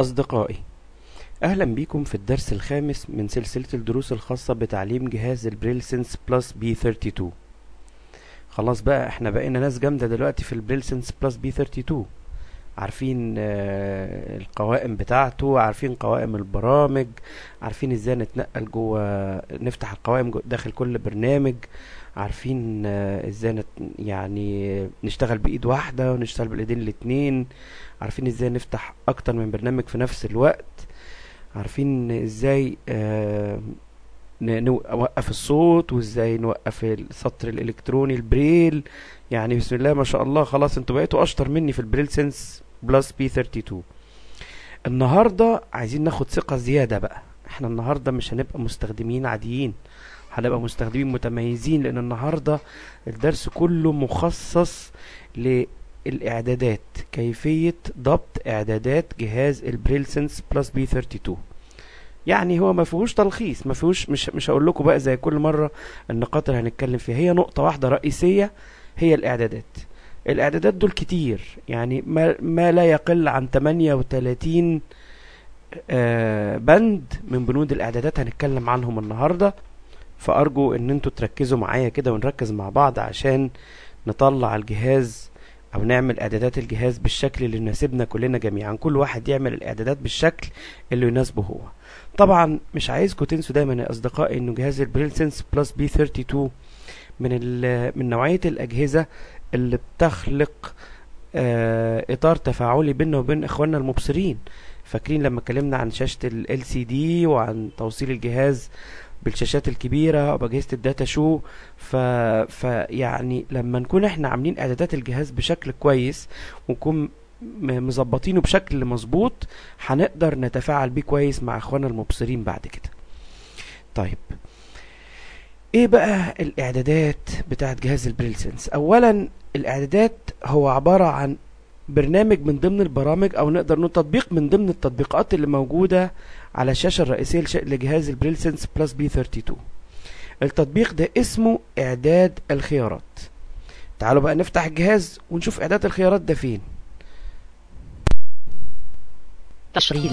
أصدقائي أهلا بيكم في الدرس الخامس من سلسلة الدروس الخاصة بتعليم جهاز البريل سنس بلس بي 32 خلاص بقى احنا بقينا ناس جامدة دلوقتي في البريل سنس بلس بي 32 عارفين آه، القوائم بتاعته عارفين قوائم البرامج عارفين ازاي نتنقل جوه نفتح القوائم جو- داخل كل برنامج عارفين آه، ازاي نت يعني نشتغل بايد واحدة ونشتغل بالايدين الاتنين عارفين ازاي نفتح اكتر من برنامج في نفس الوقت عارفين ازاي آه، ن- نوقف الصوت وازاي نوقف السطر الالكتروني البريل يعني بسم الله ما شاء الله خلاص انتوا بقيتوا اشطر مني في البريل سنس بلس بي 32 النهارده عايزين ناخد ثقة زيادة بقى احنا النهارده مش هنبقى مستخدمين عاديين هنبقى مستخدمين متميزين لان النهارده الدرس كله مخصص للاعدادات كيفية ضبط اعدادات جهاز البريل سنس بلس بي 32 يعني هو ما فيهوش تلخيص ما فيهوش مش مش هقول لكم بقى زي كل مره النقاط اللي هنتكلم فيها هي نقطه واحده رئيسيه هي الاعدادات الاعدادات دول كتير يعني ما, ما لا يقل عن 38 آه، بند من بنود الاعدادات هنتكلم عنهم النهارده فارجو ان انتوا تركزوا معايا كده ونركز مع بعض عشان نطلع الجهاز او نعمل اعدادات الجهاز بالشكل اللي يناسبنا كلنا جميعا كل واحد يعمل الاعدادات بالشكل اللي يناسبه هو طبعا مش عايزكم تنسوا دايما يا اصدقائي انه جهاز البريل سنس بلس بي 32 من ال- من نوعيه الاجهزه اللي بتخلق آه، اطار تفاعلي بيننا وبين اخواننا المبصرين فاكرين لما اتكلمنا عن شاشه ال سي دي وعن توصيل الجهاز بالشاشات الكبيره وباجهزه الداتا شو ف... فيعني لما نكون احنا عاملين اعدادات الجهاز بشكل كويس ونكون م- مظبطينه بشكل مظبوط هنقدر نتفاعل بيه كويس مع اخواننا المبصرين بعد كده طيب ايه بقى الاعدادات بتاعت جهاز البريل سنس اولا الاعدادات هو عبارة عن برنامج من ضمن البرامج او نقدر نقول تطبيق من ضمن التطبيقات اللي موجودة على الشاشة الرئيسية لش- لجهاز البريل سنس بلس بي 32 التطبيق ده اسمه اعداد الخيارات تعالوا بقى نفتح الجهاز ونشوف اعداد الخيارات ده فين تشغيل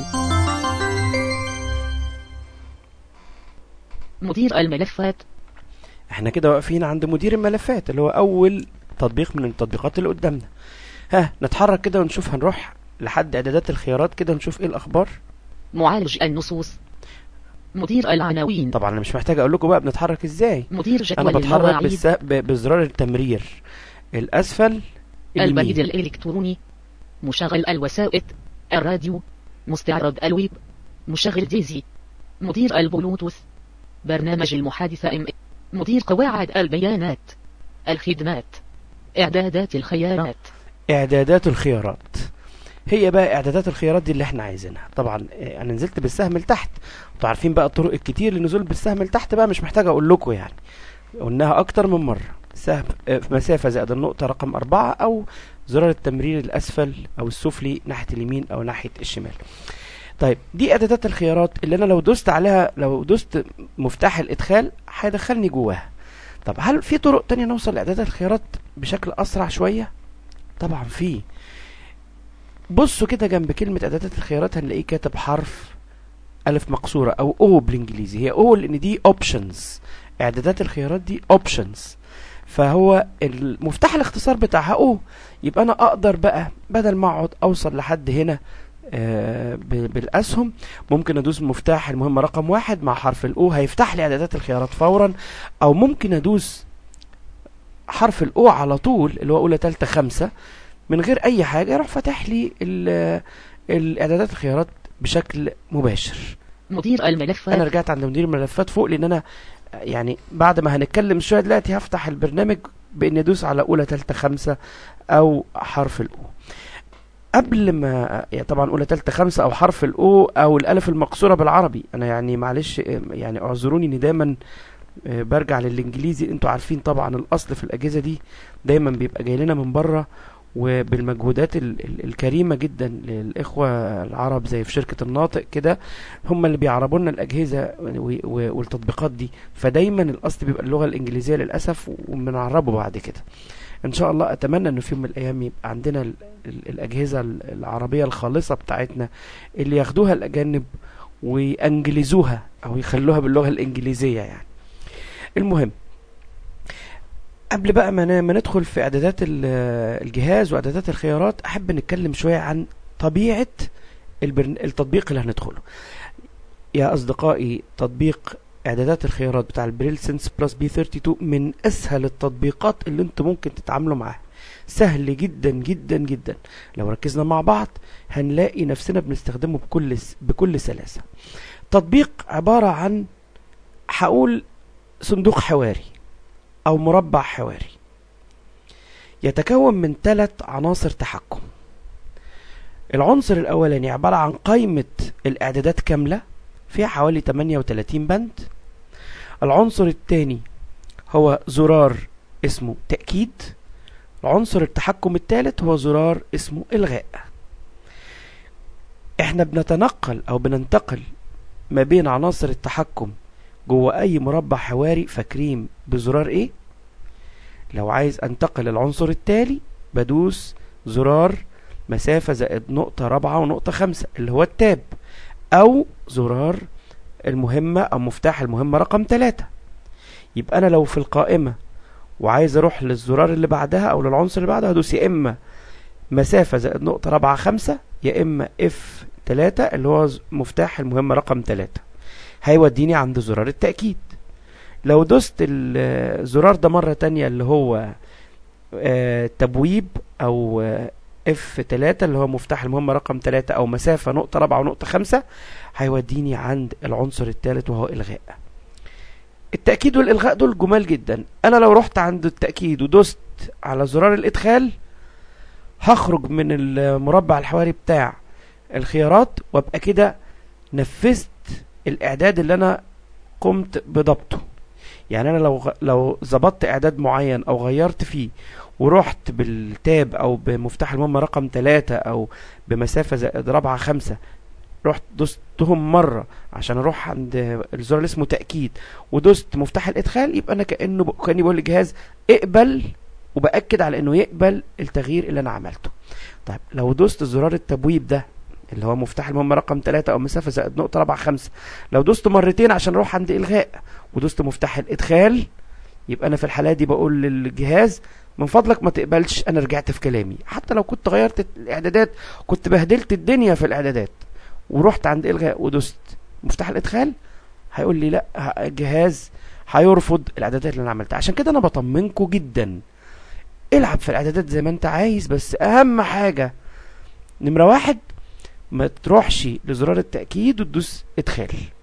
مدير الملفات احنا كده واقفين عند مدير الملفات اللي هو اول تطبيق من التطبيقات اللي قدامنا ها نتحرك كده ونشوف هنروح لحد اعدادات الخيارات كده ونشوف ايه الاخبار معالج النصوص مدير العناوين طبعا انا مش محتاج اقول لكم بقى بنتحرك ازاي مدير انا جدول بتحرك المواعيد بالس... ب... بزرار التمرير الاسفل البريد اليمين الإلكتروني مشغل الوسائط الراديو مستعرض الويب مشغل ديزي مدير البلوتوث برنامج المحادثة ام مدير قواعد البيانات الخدمات إعدادات الخيارات اعدادات الخيارات هي بقى اعدادات الخيارات دي اللي احنا عايزينها طبعا اه، انا نزلت بالسهم لتحت انتوا عارفين بقى الطرق الكتير للنزول بالسهم لتحت بقى مش محتاج اقول لكم يعني قلناها اكتر من مره سهم اه، في مسافه زائد النقطه رقم أربعة او زرار التمرير الاسفل او السفلي ناحيه اليمين او ناحيه الشمال طيب دي اعدادات الخيارات اللي انا لو دوست عليها لو دوست مفتاح الادخال هيدخلني جواها طب هل في طرق تانية نوصل لاعدادات الخيارات بشكل اسرع شويه طبعا في بصوا كده جنب كلمة إعدادات الخيارات هنلاقيه كاتب حرف ألف مقصورة أو أو بالإنجليزي هي أو لأن دي أوبشنز إعدادات الخيارات دي أوبشنز فهو المفتاح الاختصار بتاعها أو يبقى أنا أقدر بقى بدل ما أقعد أوصل لحد هنا آه، ب- بالأسهم ممكن أدوس مفتاح المهمة رقم واحد مع حرف الأو هيفتح لي إعدادات الخيارات فورا أو ممكن أدوس حرف الأو على طول اللي هو أولى تالتة خمسة من غير اي حاجه يروح فاتح لي ال- الاعدادات الخيارات بشكل مباشر مدير انا الملفات رجعت عند مدير الملفات فوق لان انا يعني بعد ما هنتكلم شويه دلوقتي هفتح البرنامج بان ادوس على اولى تالتة خمسة او حرف الاو قبل ما يعني طبعا اولى تالتة خمسة او حرف الاو او الالف المقصوره بالعربي انا يعني معلش يعني اعذروني اني دايما آه، برجع للانجليزي انتوا عارفين طبعا الاصل في الاجهزه دي دايما بيبقى جاي لنا من بره وبالمجهودات ال- ال- الكريمة جدا للإخوة العرب زي في شركة الناطق كده هم اللي بيعربوا لنا الأجهزة و- و- والتطبيقات دي فدايما الأصل بيبقى اللغة الإنجليزية للأسف وبنعربه بعد كده إن شاء الله أتمنى إنه في يوم من الأيام يبقى عندنا ال- ال- الأجهزة ال- العربية الخالصة بتاعتنا اللي ياخدوها الأجانب وينجلزوها أو يخلوها باللغة الإنجليزية يعني المهم قبل بقى ما ن- ما ندخل في اعدادات ال- الجهاز واعدادات الخيارات احب نتكلم شويه عن طبيعه البرن... التطبيق اللي هندخله يا اصدقائي تطبيق اعدادات الخيارات بتاع البريل سنس بلس بي 32 من اسهل التطبيقات اللي انتم ممكن تتعاملوا معاها سهل جدا جدا جدا لو ركزنا مع بعض هنلاقي نفسنا بنستخدمه بكل س... بكل سلاسه تطبيق عباره عن هقول صندوق حواري أو مربع حواري يتكون من ثلاث عناصر تحكم العنصر الأولاني عبارة عن قائمة الإعدادات كاملة فيها حوالي 38 بند العنصر الثاني هو زرار اسمه تأكيد العنصر التحكم الثالث هو زرار اسمه إلغاء احنا بنتنقل أو بننتقل ما بين عناصر التحكم جوه اي مربع حواري فاكرين بزرار ايه لو عايز انتقل العنصر التالي بدوس زرار مسافة زائد نقطة رابعة ونقطة خمسة اللي هو التاب او زرار المهمة او مفتاح المهمة رقم ثلاثة يبقى انا لو في القائمة وعايز اروح للزرار اللي بعدها او للعنصر اللي بعدها هدوس يا اما مسافة زائد نقطة رابعة خمسة يا اما اف ثلاثة اللي هو ز- مفتاح المهمة رقم ثلاثة هيوديني عند زرار التأكيد لو دوست ال- الزرار ده مرة تانية اللي هو آه، تبويب أو اف 3 اللي هو مفتاح المهمة رقم 3 أو مسافة نقطة رابعة ونقطة خمسة هيوديني عند العنصر الثالث وهو إلغاء التأكيد والإلغاء دول جمال جدا أنا لو رحت عند التأكيد ودوست على زرار الإدخال هخرج من المربع الحواري بتاع الخيارات وابقى كده نفذت الاعداد اللي انا قمت بضبطه يعني انا لو غ- لو ظبطت اعداد معين او غيرت فيه ورحت بالتاب او بمفتاح المهمة رقم ثلاثة او بمسافة زائد رابعة خمسة رحت دوستهم مرة عشان اروح عند الزرار اللي اسمه تأكيد ودوست مفتاح الادخال يبقى انا كأنه ب... كأني بقول للجهاز اقبل وبأكد على انه يقبل التغيير اللي انا عملته طيب لو دوست زرار التبويب ده اللي هو مفتاح المهمة رقم 3 أو مسافة زائد نقطة رابعة خمسة لو دوست مرتين عشان أروح عند إلغاء ودوست مفتاح الإدخال يبقى أنا في الحالة دي بقول للجهاز من فضلك ما تقبلش أنا رجعت في كلامي حتى لو كنت غيرت الإعدادات كنت بهدلت الدنيا في الإعدادات ورحت عند إلغاء ودوست مفتاح الإدخال هيقول لي لا ه- الجهاز هيرفض الإعدادات اللي أنا عملتها عشان كده أنا بطمنكوا جدا العب في الإعدادات زي ما أنت عايز بس أهم حاجة نمرة واحد ما تروحش لزرار التأكيد وتدوس ادخال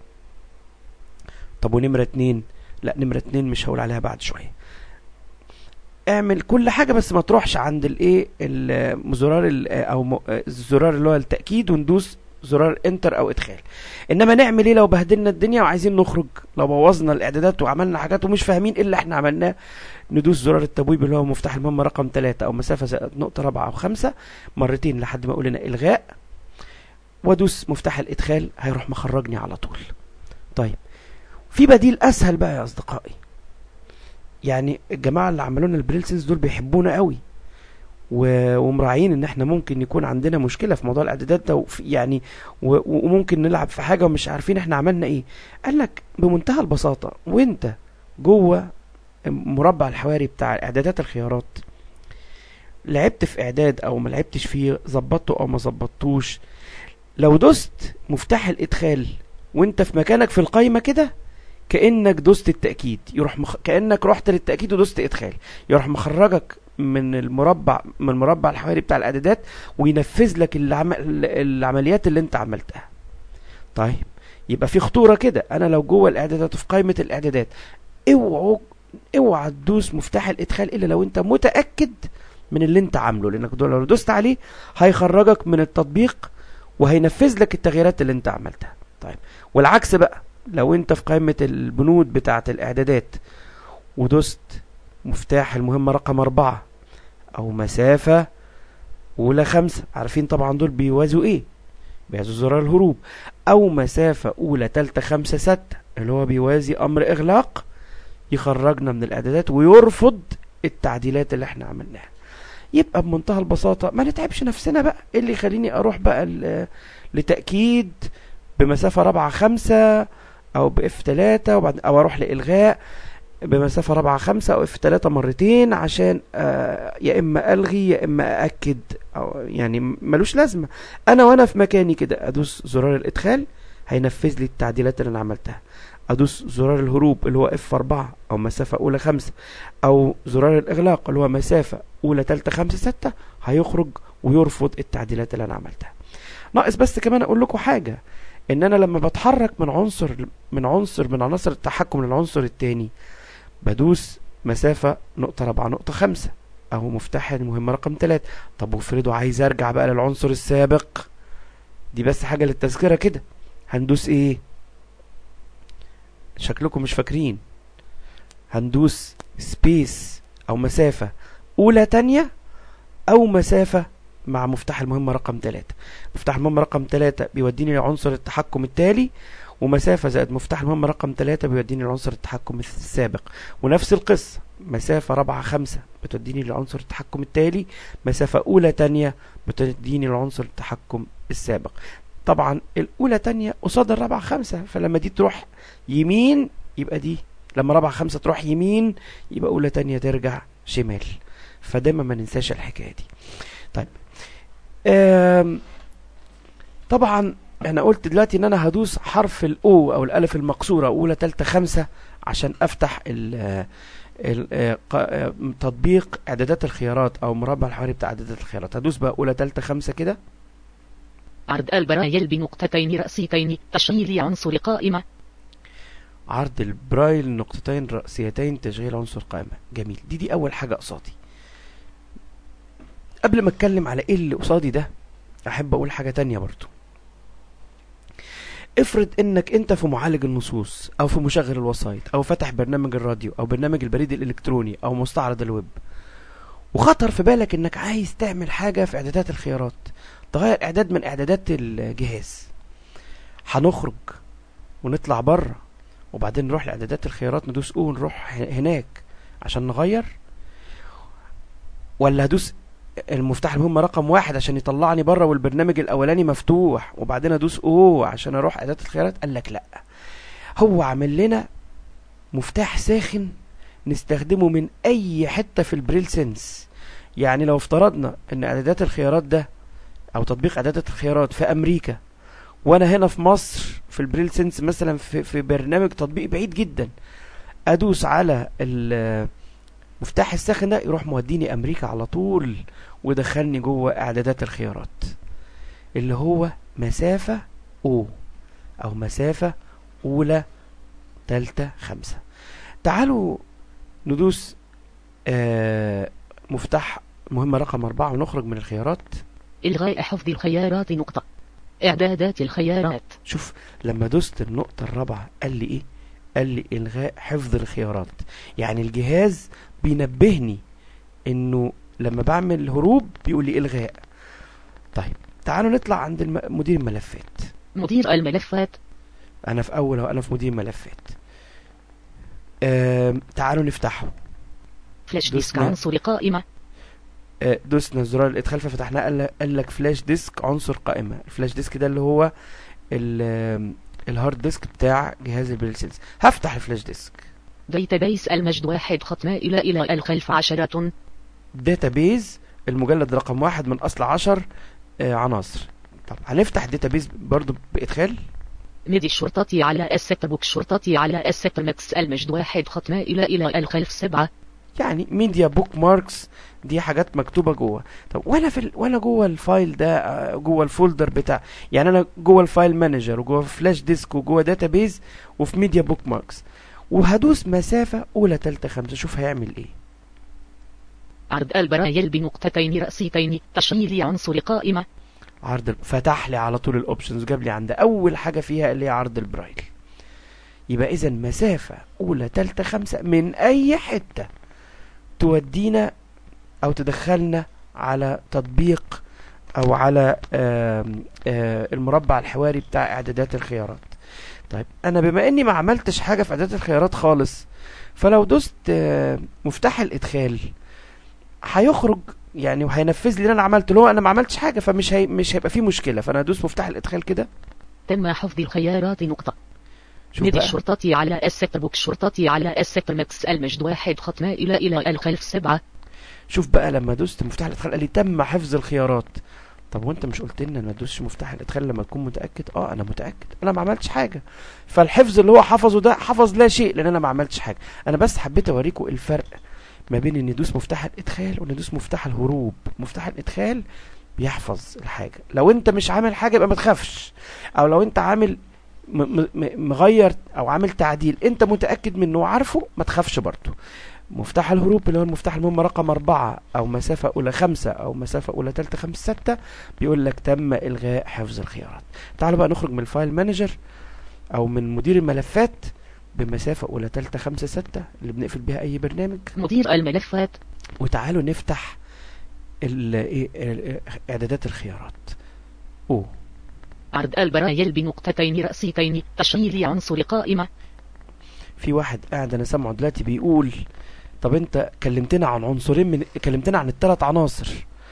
طب ونمرة اتنين لا نمرة اتنين مش هقول عليها بعد شوية اعمل كل حاجة بس ما تروحش عند الايه ال- زرار ال- او م- الزرار اللي هو التأكيد وندوس زرار انتر او ادخال انما نعمل ايه لو بهدلنا الدنيا وعايزين نخرج لو بوظنا الاعدادات وعملنا حاجات ومش فاهمين ايه اللي احنا عملناه ندوس زرار التبويب اللي هو مفتاح المهمة رقم 3 او مسافة زائد نقطة رابعة او خمسة مرتين لحد ما اقول لنا الغاء وادوس مفتاح الادخال هيروح مخرجني على طول طيب في بديل اسهل بقى يا اصدقائي يعني الجماعه اللي عملوا لنا البريلسنس دول بيحبونا قوي و- ومراعيين ان احنا ممكن يكون عندنا مشكله في موضوع الاعدادات ده وفي- يعني و- وممكن نلعب في حاجه ومش عارفين احنا عملنا ايه قال لك بمنتهى البساطه وانت جوه مربع الحواري بتاع اعدادات الخيارات لعبت في اعداد او ما لعبتش فيه ظبطته او ما ظبطتوش لو دوست مفتاح الادخال وانت في مكانك في القايمه كده كانك دوست التاكيد يروح مخ... كانك رحت للتاكيد ودوست ادخال يروح مخرجك من المربع من المربع الحواري بتاع الاعدادات وينفذ لك العم... العمليات اللي انت عملتها طيب يبقى في خطوره كده انا لو جوه الاعدادات وفي قائمه الاعدادات اوعوا اوعى تدوس مفتاح الادخال الا لو انت متاكد من اللي انت عامله لانك دول لو دوست عليه هيخرجك من التطبيق وهينفذ لك التغييرات اللي انت عملتها طيب والعكس بقى لو انت في قائمة البنود بتاعة الاعدادات ودوست مفتاح المهمة رقم أربعة أو مسافة اولى خمسة عارفين طبعا دول بيوازوا ايه بيوازوا زرار الهروب او مسافة اولى تالتة خمسة ستة اللي هو بيوازي امر اغلاق يخرجنا من الاعدادات ويرفض التعديلات اللي احنا عملناها يبقى بمنتهى البساطة ما نتعبش نفسنا بقى ايه اللي يخليني اروح بقى ل- لتأكيد بمسافة رابعة خمسة او باف تلاتة وبعد او اروح لالغاء بمسافة رابعة خمسة او اف تلاتة مرتين عشان آه يا اما الغي يا اما ااكد او يعني ملوش لازمة انا وانا في مكاني كده ادوس زرار الادخال هينفذ لي التعديلات اللي انا عملتها ادوس زرار الهروب اللي هو اف 4 او مسافة اولى خمسة او زرار الاغلاق اللي هو مسافة اولى تالتة خمسة ستة هيخرج ويرفض التعديلات اللي انا عملتها ناقص بس كمان اقول لكم حاجة ان انا لما بتحرك من عنصر من عنصر من عناصر التحكم للعنصر التاني بدوس مسافة نقطة رابعة نقطة خمسة أهو مفتاح المهمة رقم تلاتة طب وافرضوا عايز أرجع بقى للعنصر السابق دي بس حاجة للتذكرة كده هندوس إيه شكلكم مش فاكرين هندوس سبيس أو مسافة أولى تانية أو مسافة مع مفتاح المهمة رقم تلاتة مفتاح المهمة رقم تلاتة بيوديني لعنصر التحكم التالي ومسافة زائد مفتاح المهمة رقم تلاتة بيوديني لعنصر التحكم السابق ونفس القصة مسافة رابعة خمسة بتوديني لعنصر التحكم التالي مسافة أولى تانية بتوديني لعنصر التحكم السابق طبعا الأولى تانية قصاد الرابعة خمسة فلما دي تروح يمين يبقى دي لما رابعة خمسة تروح يمين يبقى أولى تانية ترجع شمال فدايما ما ننساش الحكاية دي طيب آم، طبعا انا قلت دلوقتي ان انا هدوس حرف الاو او الالف المقصوره اولى تالتة خمسة عشان افتح ال ال- آه، ق- آه، تطبيق اعدادات الخيارات او مربع الحواري بتاع اعدادات الخيارات هدوس بقى اولى تالتة خمسة كده عرض البرايل بنقطتين رأسيتين تشغيل عنصر قائمة عرض البرايل نقطتين رأسيتين تشغيل عنصر قائمة جميل دي دي أول حاجة قصادي قبل ما اتكلم على ايه اللي قصادي ده احب اقول حاجة تانية برضو افرض انك انت في معالج النصوص او في مشغل الوسائط او فتح برنامج الراديو او برنامج البريد الالكتروني او مستعرض الويب وخطر في بالك انك عايز تعمل حاجة في اعدادات الخيارات تغير اعداد من اعدادات الجهاز هنخرج ونطلع بره وبعدين نروح لاعدادات الخيارات ندوس او ونروح ه- هناك عشان نغير ولا هدوس المفتاح المهم رقم واحد عشان يطلعني بره والبرنامج الاولاني مفتوح وبعدين ادوس او عشان اروح اعدادات الخيارات قال لك لا هو عامل لنا مفتاح ساخن نستخدمه من اي حته في البريل سنس يعني لو افترضنا ان اعدادات الخيارات ده او تطبيق اعدادات الخيارات في امريكا وانا هنا في مصر في البريل سنس مثلا في, في برنامج تطبيق بعيد جدا ادوس على المفتاح الساخن ده يروح موديني امريكا على طول ودخلني جوه اعدادات الخيارات اللي هو مسافة او او مسافة اولى تالتة خمسة تعالوا ندوس آه مفتاح مهمة رقم أربعة ونخرج من الخيارات إلغاء حفظ الخيارات نقطة إعدادات الخيارات شوف لما دوست النقطة الرابعة قال لي ايه قال لي الغاء حفظ الخيارات يعني الجهاز بينبهني انه لما بعمل هروب بيقول لي الغاء طيب تعالوا نطلع عند الم... مدير الملفات مدير الملفات انا في اول اهو انا في مدير ملفات آم، تعالوا نفتحه فلاش ديسك دوسنا. عنصر قائمة آه، دوسنا زرار الادخال ففتحناه قال لك- قال لك فلاش ديسك عنصر قائمه الفلاش ديسك ده اللي هو ال- آم، الهارد ديسك بتاع جهاز البريلسنس هفتح الفلاش ديسك ديتابيس المجد واحد خط مائلة إلى الخلف عشرة داتابيز المجلد رقم واحد من اصل عشر آه عناصر طب هنفتح داتابيز برضو بادخال ميدي الشرطة على السكر بوك شرطتي على السكر ماكس المجد واحد خط مائلة إلى الخلف سبعة يعني ميديا بوك ماركس دي حاجات مكتوبه جوه طب وانا في ال... وانا جوه الفايل ده آه، جوه الفولدر بتاع يعني انا جوه الفايل مانجر وجوه فلاش ديسك وجوه داتابيز وفي ميديا بوك ماركس وهدوس مسافه اولى تالتة خمسة شوف هيعمل ايه عرض البرايل بنقطتين رأسيتين تشغيل عنصر قائمة عرض ال- فتح لي على طول الاوبشنز وجاب لي عند اول حاجه فيها اللي هي عرض البرايل يبقى اذا مسافه اولى تالتة خمسة من اي حته تودينا او تدخلنا على تطبيق او على آم، آه، المربع الحواري بتاع اعدادات الخيارات طيب انا بما اني ما عملتش حاجه في اعدادات الخيارات خالص فلو دوست آه، مفتاح الادخال هيخرج يعني وهينفذ لي اللي انا عملته اللي هو انا ما عملتش حاجه فمش هي مش هيبقى فيه مشكله فانا ادوس مفتاح الادخال كده تم حفظ الخيارات نقطة شوف نادي بقى الشرطة على السكتر بوك شرطتي على السكتر مكس المجد واحد خط مائلة إلى الخلف سبعة شوف بقى لما دوست مفتاح الادخال قال لي تم حفظ الخيارات طب وانت مش قلت لنا ما تدوسش مفتاح الادخال لما تكون متاكد اه انا متاكد انا ما عملتش حاجه فالحفظ اللي هو حفظه ده حفظ لا شيء لان انا ما عملتش حاجه انا بس حبيت اوريكم الفرق ما بين ان ندوس مفتاح الادخال وان ندوس مفتاح الهروب مفتاح الادخال بيحفظ الحاجه لو انت مش عامل حاجه يبقى ما تخافش او لو انت عامل م- م- م- مغير او عامل تعديل انت متاكد منه وعارفه ما تخافش برضه مفتاح الهروب اللي هو المفتاح المهم رقم أربعة أو مسافة أولى خمسة أو مسافة أولى تالتة خمسة ستة بيقول لك تم إلغاء حفظ الخيارات تعالوا بقى نخرج من الفايل مانجر أو من مدير الملفات بمسافة أولى تالتة خمسة ستة اللي بنقفل بيها أي برنامج مدير الملفات وتعالوا نفتح ال- إيه- ال- إعدادات الخيارات أوه عرض البرايل بنقطتين رأسيتين تشغيل عنصر قائمة في واحد قاعد انا سامعه دلوقتي بيقول طب انت كلمتنا عن عنصرين من كلمتنا عن الثلاث عناصر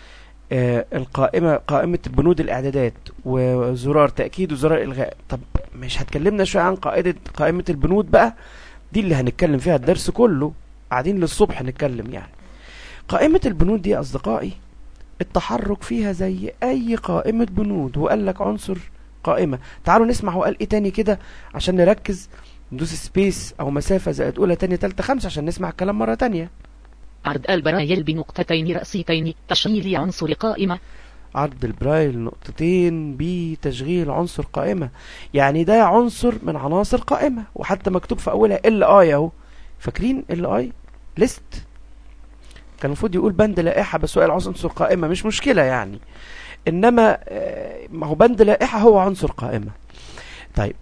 آه القائمه قائمه بنود الاعدادات وزرار تاكيد وزرار الغاء طب مش هتكلمنا شويه عن قاعده قائمه البنود بقى دي اللي هنتكلم فيها الدرس كله قاعدين للصبح نتكلم يعني قائمه البنود دي يا اصدقائي التحرك فيها زي اي قائمه بنود وقال لك عنصر قائمه تعالوا نسمع هو قال ايه تاني كده عشان نركز ندوس سبيس او مسافة زائد اولى تانية تالتة خمسة عشان نسمع الكلام مرة تانية عرض البرايل بنقطتين رأسيتين تشغيل عنصر قائمة عرض البرايل نقطتين بتشغيل عنصر قائمة يعني ده عنصر من عناصر قائمة وحتى مكتوب في اولها ال اي اهو فاكرين ال اي ليست كان المفروض يقول بند لائحة بس هو قال عنصر قائمة مش مشكلة يعني انما آه، ما هو بند لائحة هو عنصر قائمة طيب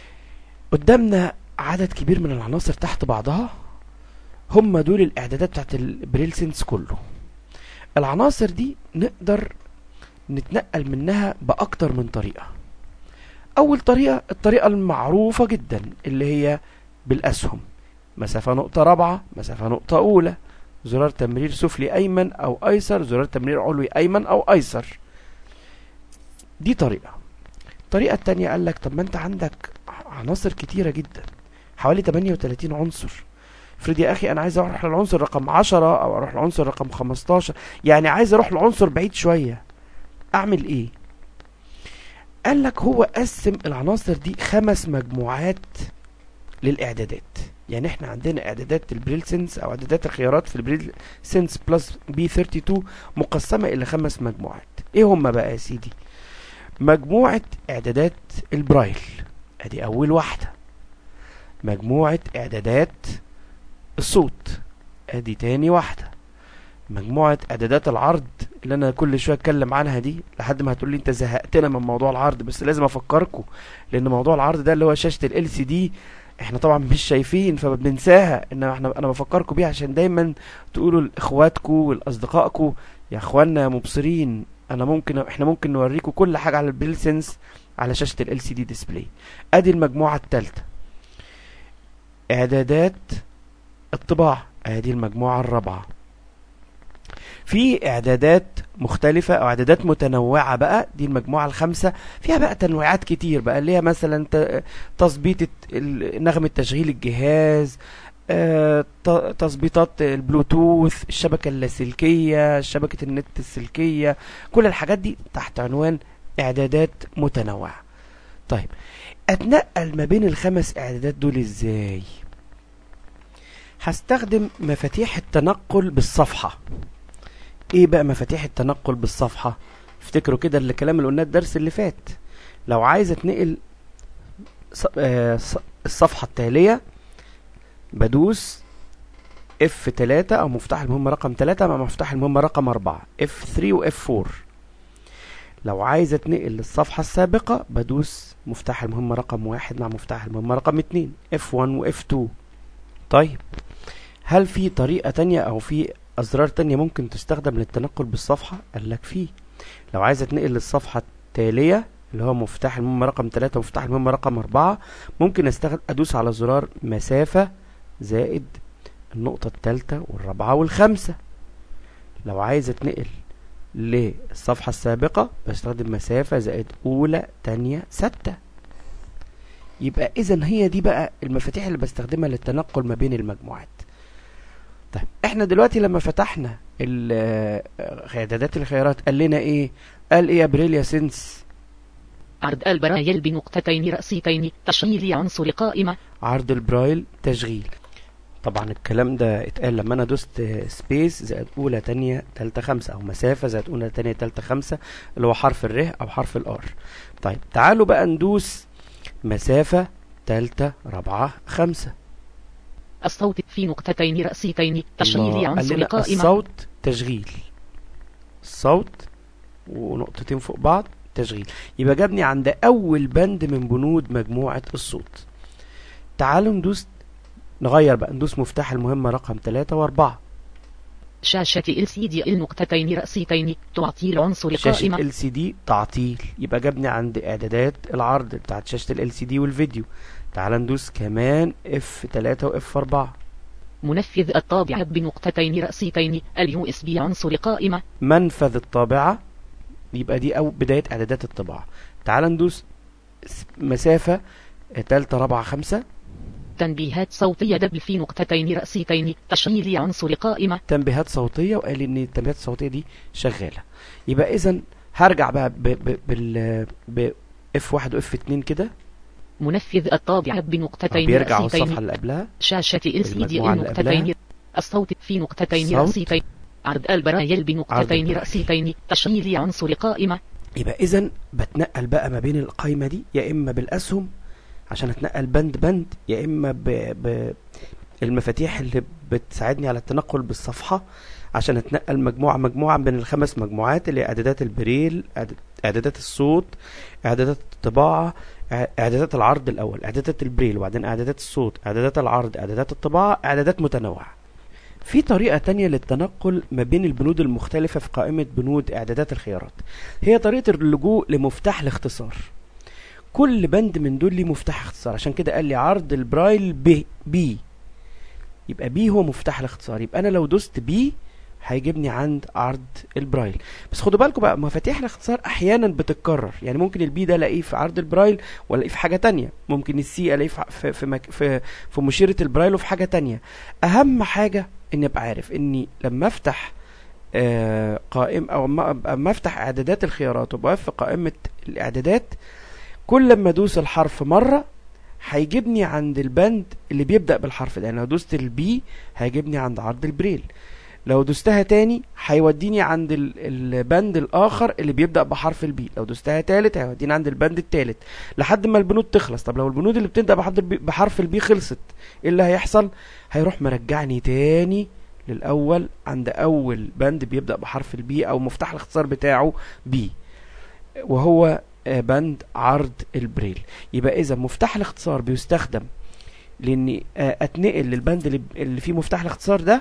قدامنا عدد كبير من العناصر تحت بعضها هم دول الاعدادات بتاعت البريل سينس كله العناصر دي نقدر نتنقل منها باكتر من طريقه اول طريقه الطريقه المعروفه جدا اللي هي بالاسهم مسافه نقطه رابعه مسافه نقطه اولى زرار تمرير سفلي ايمن او ايسر زرار تمرير علوي ايمن او ايسر دي طريقه الطريقه التانية قال لك طب ما انت عندك عناصر كتيره جدا حوالي 38 عنصر افرض يا اخي انا عايز اروح للعنصر رقم 10 او اروح للعنصر رقم 15 يعني عايز اروح لعنصر بعيد شويه اعمل ايه قال لك هو قسم العناصر دي خمس مجموعات للاعدادات يعني احنا عندنا اعدادات البريل سنس او اعدادات الخيارات في البريل سنس بلس بي 32 مقسمه الى خمس مجموعات ايه هم بقى يا سيدي مجموعه اعدادات البرايل ادي اول واحده مجموعه اعدادات الصوت ادي تاني واحده مجموعه اعدادات العرض اللي انا كل شويه اتكلم عنها دي لحد ما هتقول لي انت زهقتنا من موضوع العرض بس لازم افكركم لان موضوع العرض ده اللي هو شاشه ال سي دي احنا طبعا مش شايفين فبننساها ان احنا انا بفكركم بيها عشان دايما تقولوا لاخواتكم ولاصدقائكم يا اخوانا يا مبصرين انا ممكن احنا ممكن نوريكم كل حاجه على البريل سنس على شاشه ال سي دي ديسبلاي ادي المجموعه الثالثه اعدادات الطباعه ادي المجموعه الرابعه في اعدادات مختلفة او اعدادات متنوعة بقى دي المجموعة الخامسة فيها بقى تنويعات كتير بقى اللي هي مثلا ت- تظبيط الت- ال- نغمة تشغيل الجهاز آه، ت- تظبيطات البلوتوث الشبكة اللاسلكية شبكة النت السلكية كل الحاجات دي تحت عنوان اعدادات متنوعة طيب اتنقل ما بين الخمس اعدادات دول ازاي هستخدم مفاتيح التنقل بالصفحة ايه بقى مفاتيح التنقل بالصفحة افتكروا كده الكلام اللي قلناه الدرس اللي فات لو عايز اتنقل ص- آه، ص- الصفحة التالية بدوس F3 او مفتاح المهمة رقم 3 مع مفتاح المهمة رقم 4 F3 و F4 لو عايز اتنقل للصفحة السابقة بدوس مفتاح المهمة رقم 1 مع مفتاح المهمة رقم 2 F1 و F2 طيب هل في طريقة تانية او في أزرار تانية ممكن تستخدم للتنقل بالصفحة؟ قال لك فيه لو عايز اتنقل للصفحة التالية اللي هو مفتاح المهمة رقم 3 ومفتاح المهمة رقم 4 ممكن استخدم ادوس على زرار مسافة زائد النقطة التالتة والرابعة والخامسة لو عايز اتنقل للصفحة السابقة بستخدم مسافة زائد أولى تانية ستة يبقى إذا هي دي بقى المفاتيح اللي بستخدمها للتنقل ما بين المجموعات طيب احنا دلوقتي لما فتحنا ال- اعدادات الخيارات قال لنا ايه قال ايه يا بريليا سينس عرض البرايل بنقطتين رأسيتين تشغيل عنصر قائمة عرض البرايل تشغيل طبعا الكلام ده اتقال لما انا دوست سبيس زائد اولى تانية تالتة خمسة او مسافة زائد اولى تانية تالتة خمسة اللي هو حرف الر او حرف الار طيب تعالوا بقى ندوس مسافة تالتة رابعة خمسة الصوت في نقطتين رأسيتين تشغيل الله. قال عنصر لنا قائمة الصوت تشغيل الصوت ونقطتين فوق بعض تشغيل يبقى جابني عند اول بند من بنود مجموعة الصوت تعالوا ندوس نغير بقى ندوس مفتاح المهمة رقم 3 واربعة شاشة LCD النقطتين رأسيتين تعطي العنصر شاشة قائمة ال سي دي تعطيل يبقى جابني عند اعدادات العرض بتاعت شاشة ال سي دي والفيديو تعال ندوس كمان اف 3 واف 4 منفذ الطابعة بنقطتين رأسيتين اليو اس بي عنصر قائمة منفذ الطابعة يبقى دي أو بداية إعدادات الطباعة تعال ندوس س- مسافة تالتة رابعة خمسة تنبيهات صوتية دبل في نقطتين رأسيتين تشغيل عنصر قائمة تنبيهات صوتية وقال إن التنبيهات الصوتية دي شغالة يبقى إذا هرجع بقى ب ب بال ب اف واحد واف اتنين كده منفذ الطابعة بنقطتين بيرجع رأسيتين الصفحة اللي قبلها شاشة LCD المجموعة اللي النقطتين قبلها. الصوت في نقطتين الصوت. رأسيتين عرض البرايل بنقطتين البرايل. رأسيتين تشغيل عنصر قائمة يبقى إذا بتنقل بقى ما بين القايمة دي يا إما بالأسهم عشان أتنقل بند بند يا إما ب ب المفاتيح اللي بتساعدني على التنقل بالصفحة عشان اتنقل مجموعة مجموعة بين الخمس مجموعات اللي هي اعدادات البريل إعداد- اعدادات الصوت اعدادات الطباعة إع- اعدادات العرض الاول اعدادات البريل وبعدين اعدادات الصوت اعدادات العرض اعدادات الطباعة اعدادات متنوعة في طريقة تانية للتنقل ما بين البنود المختلفة في قائمة بنود اعدادات الخيارات هي طريقة اللجوء لمفتاح الاختصار كل بند من دول ليه مفتاح اختصار عشان كده قال لي عرض البرايل ب بي يبقى بي هو مفتاح الاختصار يبقى انا لو دوست بي هيجيبني عند عرض البرايل بس خدوا بالكم بقى مفاتيح الاختصار احيانا بتتكرر يعني ممكن البي ده الاقيه في عرض البرايل ولا الاقيه في حاجه تانية ممكن السي الاقيه في في في, مك في في مشيره البرايل وفي حاجه تانية اهم حاجه اني ابقى عارف اني لما افتح آه قائم او اما أما افتح اعدادات الخيارات وبقف في قائمه الاعدادات كل لما ادوس الحرف مره هيجيبني عند البند اللي بيبدأ بالحرف ده يعني لو دوست البي هيجيبني عند عرض البريل لو دوستها تاني هيوديني عند ال- البند الآخر اللي بيبدأ بحرف البي لو دوستها تالت هيوديني عند البند التالت لحد ما البنود تخلص طب لو البنود اللي بتبدأ بحرف البي, بحرف البي خلصت ايه اللي هيحصل هيروح مرجعني تاني للأول عند أول بند بيبدأ بحرف البي أو مفتاح الاختصار بتاعه بي وهو آه، بند عرض البريل يبقى اذا مفتاح الاختصار بيستخدم لاني آه، اتنقل للبند اللي- اللي فيه مفتاح الاختصار ده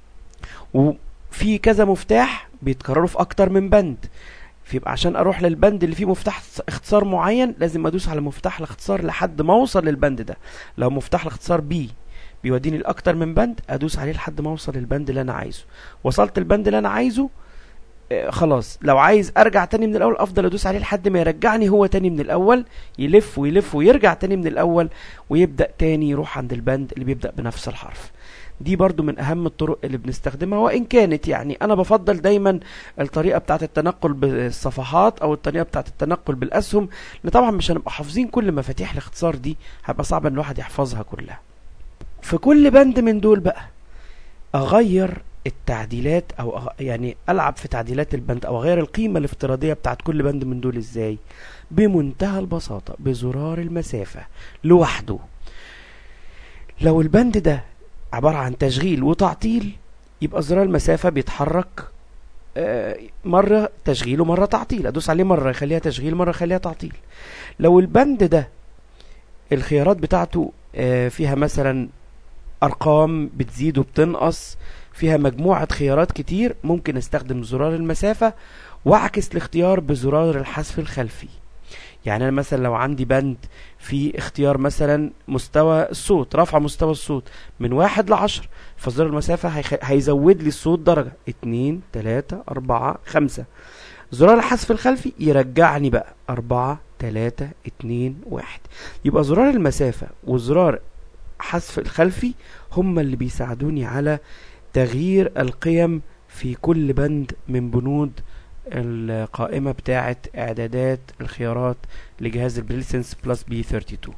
وفي كذا مفتاح بيتكرروا في اكتر من بند فيبقى عشان اروح للبند اللي فيه مفتاح اختصار معين لازم ادوس على مفتاح الاختصار لحد ما اوصل للبند ده لو مفتاح الاختصار بي بيوديني لاكتر من بند ادوس عليه لحد ما اوصل للبند اللي انا عايزه وصلت البند اللي انا عايزه آه، خلاص لو عايز ارجع تاني من الاول افضل ادوس عليه لحد ما يرجعني هو تاني من الاول يلف ويلف ويرجع تاني من الاول ويبدا تاني يروح عند البند اللي بيبدا بنفس الحرف دي برضو من اهم الطرق اللي بنستخدمها وان كانت يعني انا بفضل دايما الطريقه بتاعه التنقل بالصفحات او الطريقه بتاعه التنقل بالاسهم لان طبعا مش هنبقى حافظين كل مفاتيح الاختصار دي هيبقى صعب ان الواحد يحفظها كلها في كل بند من دول بقى اغير التعديلات او أغ... يعني العب في تعديلات البند او اغير القيمه الافتراضيه بتاعت كل بند من دول ازاي بمنتهى البساطه بزرار المسافه لوحده لو البند ده عباره عن تشغيل وتعطيل يبقى زرار المسافه بيتحرك آه، مره تشغيل ومره تعطيل ادوس عليه مره يخليها تشغيل مره يخليها تعطيل لو البند ده الخيارات بتاعته آه، فيها مثلا ارقام بتزيد وبتنقص فيها مجموعة خيارات كتير ممكن استخدم زرار المسافة واعكس الاختيار بزرار الحذف الخلفي يعني انا مثلا لو عندي بند في اختيار مثلا مستوى الصوت رفع مستوى الصوت من واحد لعشر فزر المسافة هيخ... هيزود لي الصوت درجة اتنين تلاتة اربعة خمسة زرار الحذف الخلفي يرجعني بقى أربعة تلاتة اتنين واحد يبقى زرار المسافة وزرار حذف الخلفي هما اللي بيساعدوني على تغيير القيم في كل بند من بنود القائمة بتاعة إعدادات الخيارات لجهاز البريلسنس بلس بي 32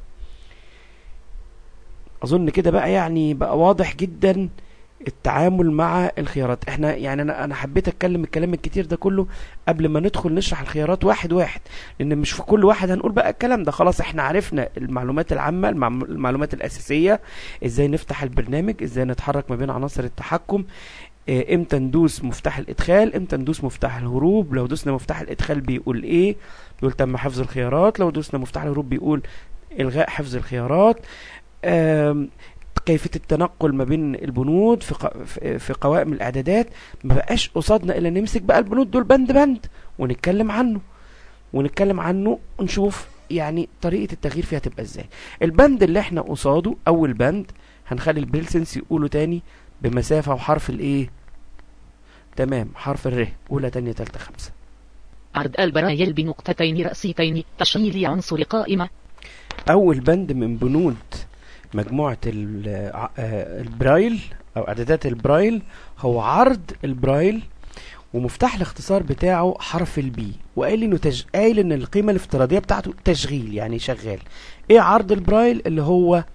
أظن كده بقى يعني بقى واضح جدا التعامل مع الخيارات احنا يعني انا انا حبيت اتكلم الكلام الكتير ده كله قبل ما ندخل نشرح الخيارات واحد واحد لان مش في كل واحد هنقول بقى الكلام ده خلاص احنا عرفنا المعلومات العامه المعم- المعلومات الاساسيه ازاي نفتح البرنامج ازاي نتحرك ما بين عناصر التحكم اه، امتى ندوس مفتاح الادخال امتى ندوس مفتاح الهروب لو دوسنا مفتاح الادخال بيقول ايه بيقول تم حفظ الخيارات لو دوسنا مفتاح الهروب بيقول الغاء حفظ الخيارات آم، كيفية التنقل ما بين البنود في ق- في- في قوائم الإعدادات ما بقاش قصادنا إلا نمسك بقى البنود دول بند بند ونتكلم عنه ونتكلم عنه ونشوف يعني طريقة التغيير فيها تبقى ازاي البند اللي احنا قصاده أول بند هنخلي البريلسنس يقوله تاني بمسافة وحرف الايه تمام حرف الر أولى تانية تالتة خمسة عرض البرايل بنقطتين رأسيتين تشغيل عنصر قائمة أول بند من بنود مجموعة ال- ع- آه، البرايل أو إعدادات البرايل هو عرض البرايل ومفتاح الاختصار بتاعه حرف البي وقال لي انه تج... قايل ان القيمه الافتراضيه بتاعته تشغيل يعني شغال ايه عرض البرايل اللي هو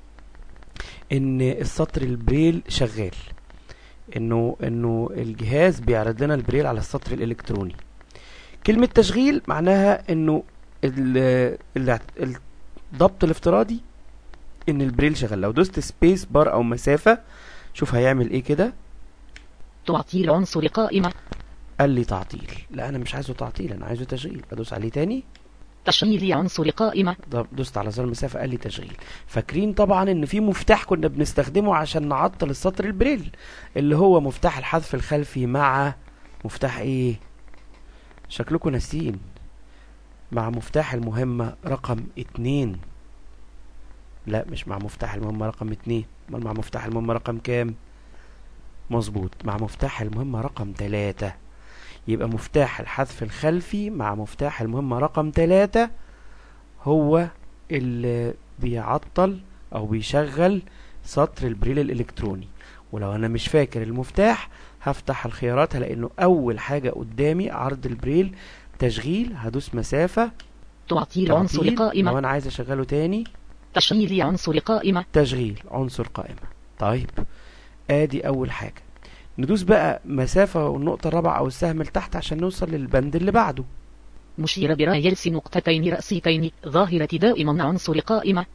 ان السطر البريل شغال انه انه الجهاز بيعرض لنا البريل على السطر الالكتروني كلمه تشغيل معناها انه ال... ال... الضبط الافتراضي ان البريل شغال لو دوست سبيس بار او مسافه شوف هيعمل ايه كده تعطيل عنصر قائمة قال لي تعطيل لا انا مش عايزه تعطيل انا عايزه تشغيل ادوس عليه تاني تشغيل عنصر قائمة ده دوست على زر المسافه قال لي تشغيل فاكرين طبعا ان في مفتاح كنا بنستخدمه عشان نعطل السطر البريل اللي هو مفتاح الحذف الخلفي مع مفتاح ايه شكلكم ناسيين مع مفتاح المهمة رقم اتنين لا مش مع مفتاح المهمة رقم اتنين امال مع مفتاح المهمة رقم كام مظبوط مع مفتاح المهمة رقم تلاتة يبقى مفتاح الحذف الخلفي مع مفتاح المهمة رقم تلاتة هو اللي بيعطل او بيشغل سطر البريل الالكتروني ولو انا مش فاكر المفتاح هفتح الخيارات هلاقي انه اول حاجة قدامي عرض البريل تشغيل هدوس مسافة تعطيل عنصر تعطيل. لو قائمة انا عايز اشغله تاني تشغيل عنصر قائمة تشغيل عنصر قائمة طيب ادي اول حاجة ندوس بقى مسافة والنقطة الرابعة او السهم لتحت عشان نوصل للبند اللي بعده مشير برايلس نقطتين رأسيتين ظاهرة دائما عنصر قائمة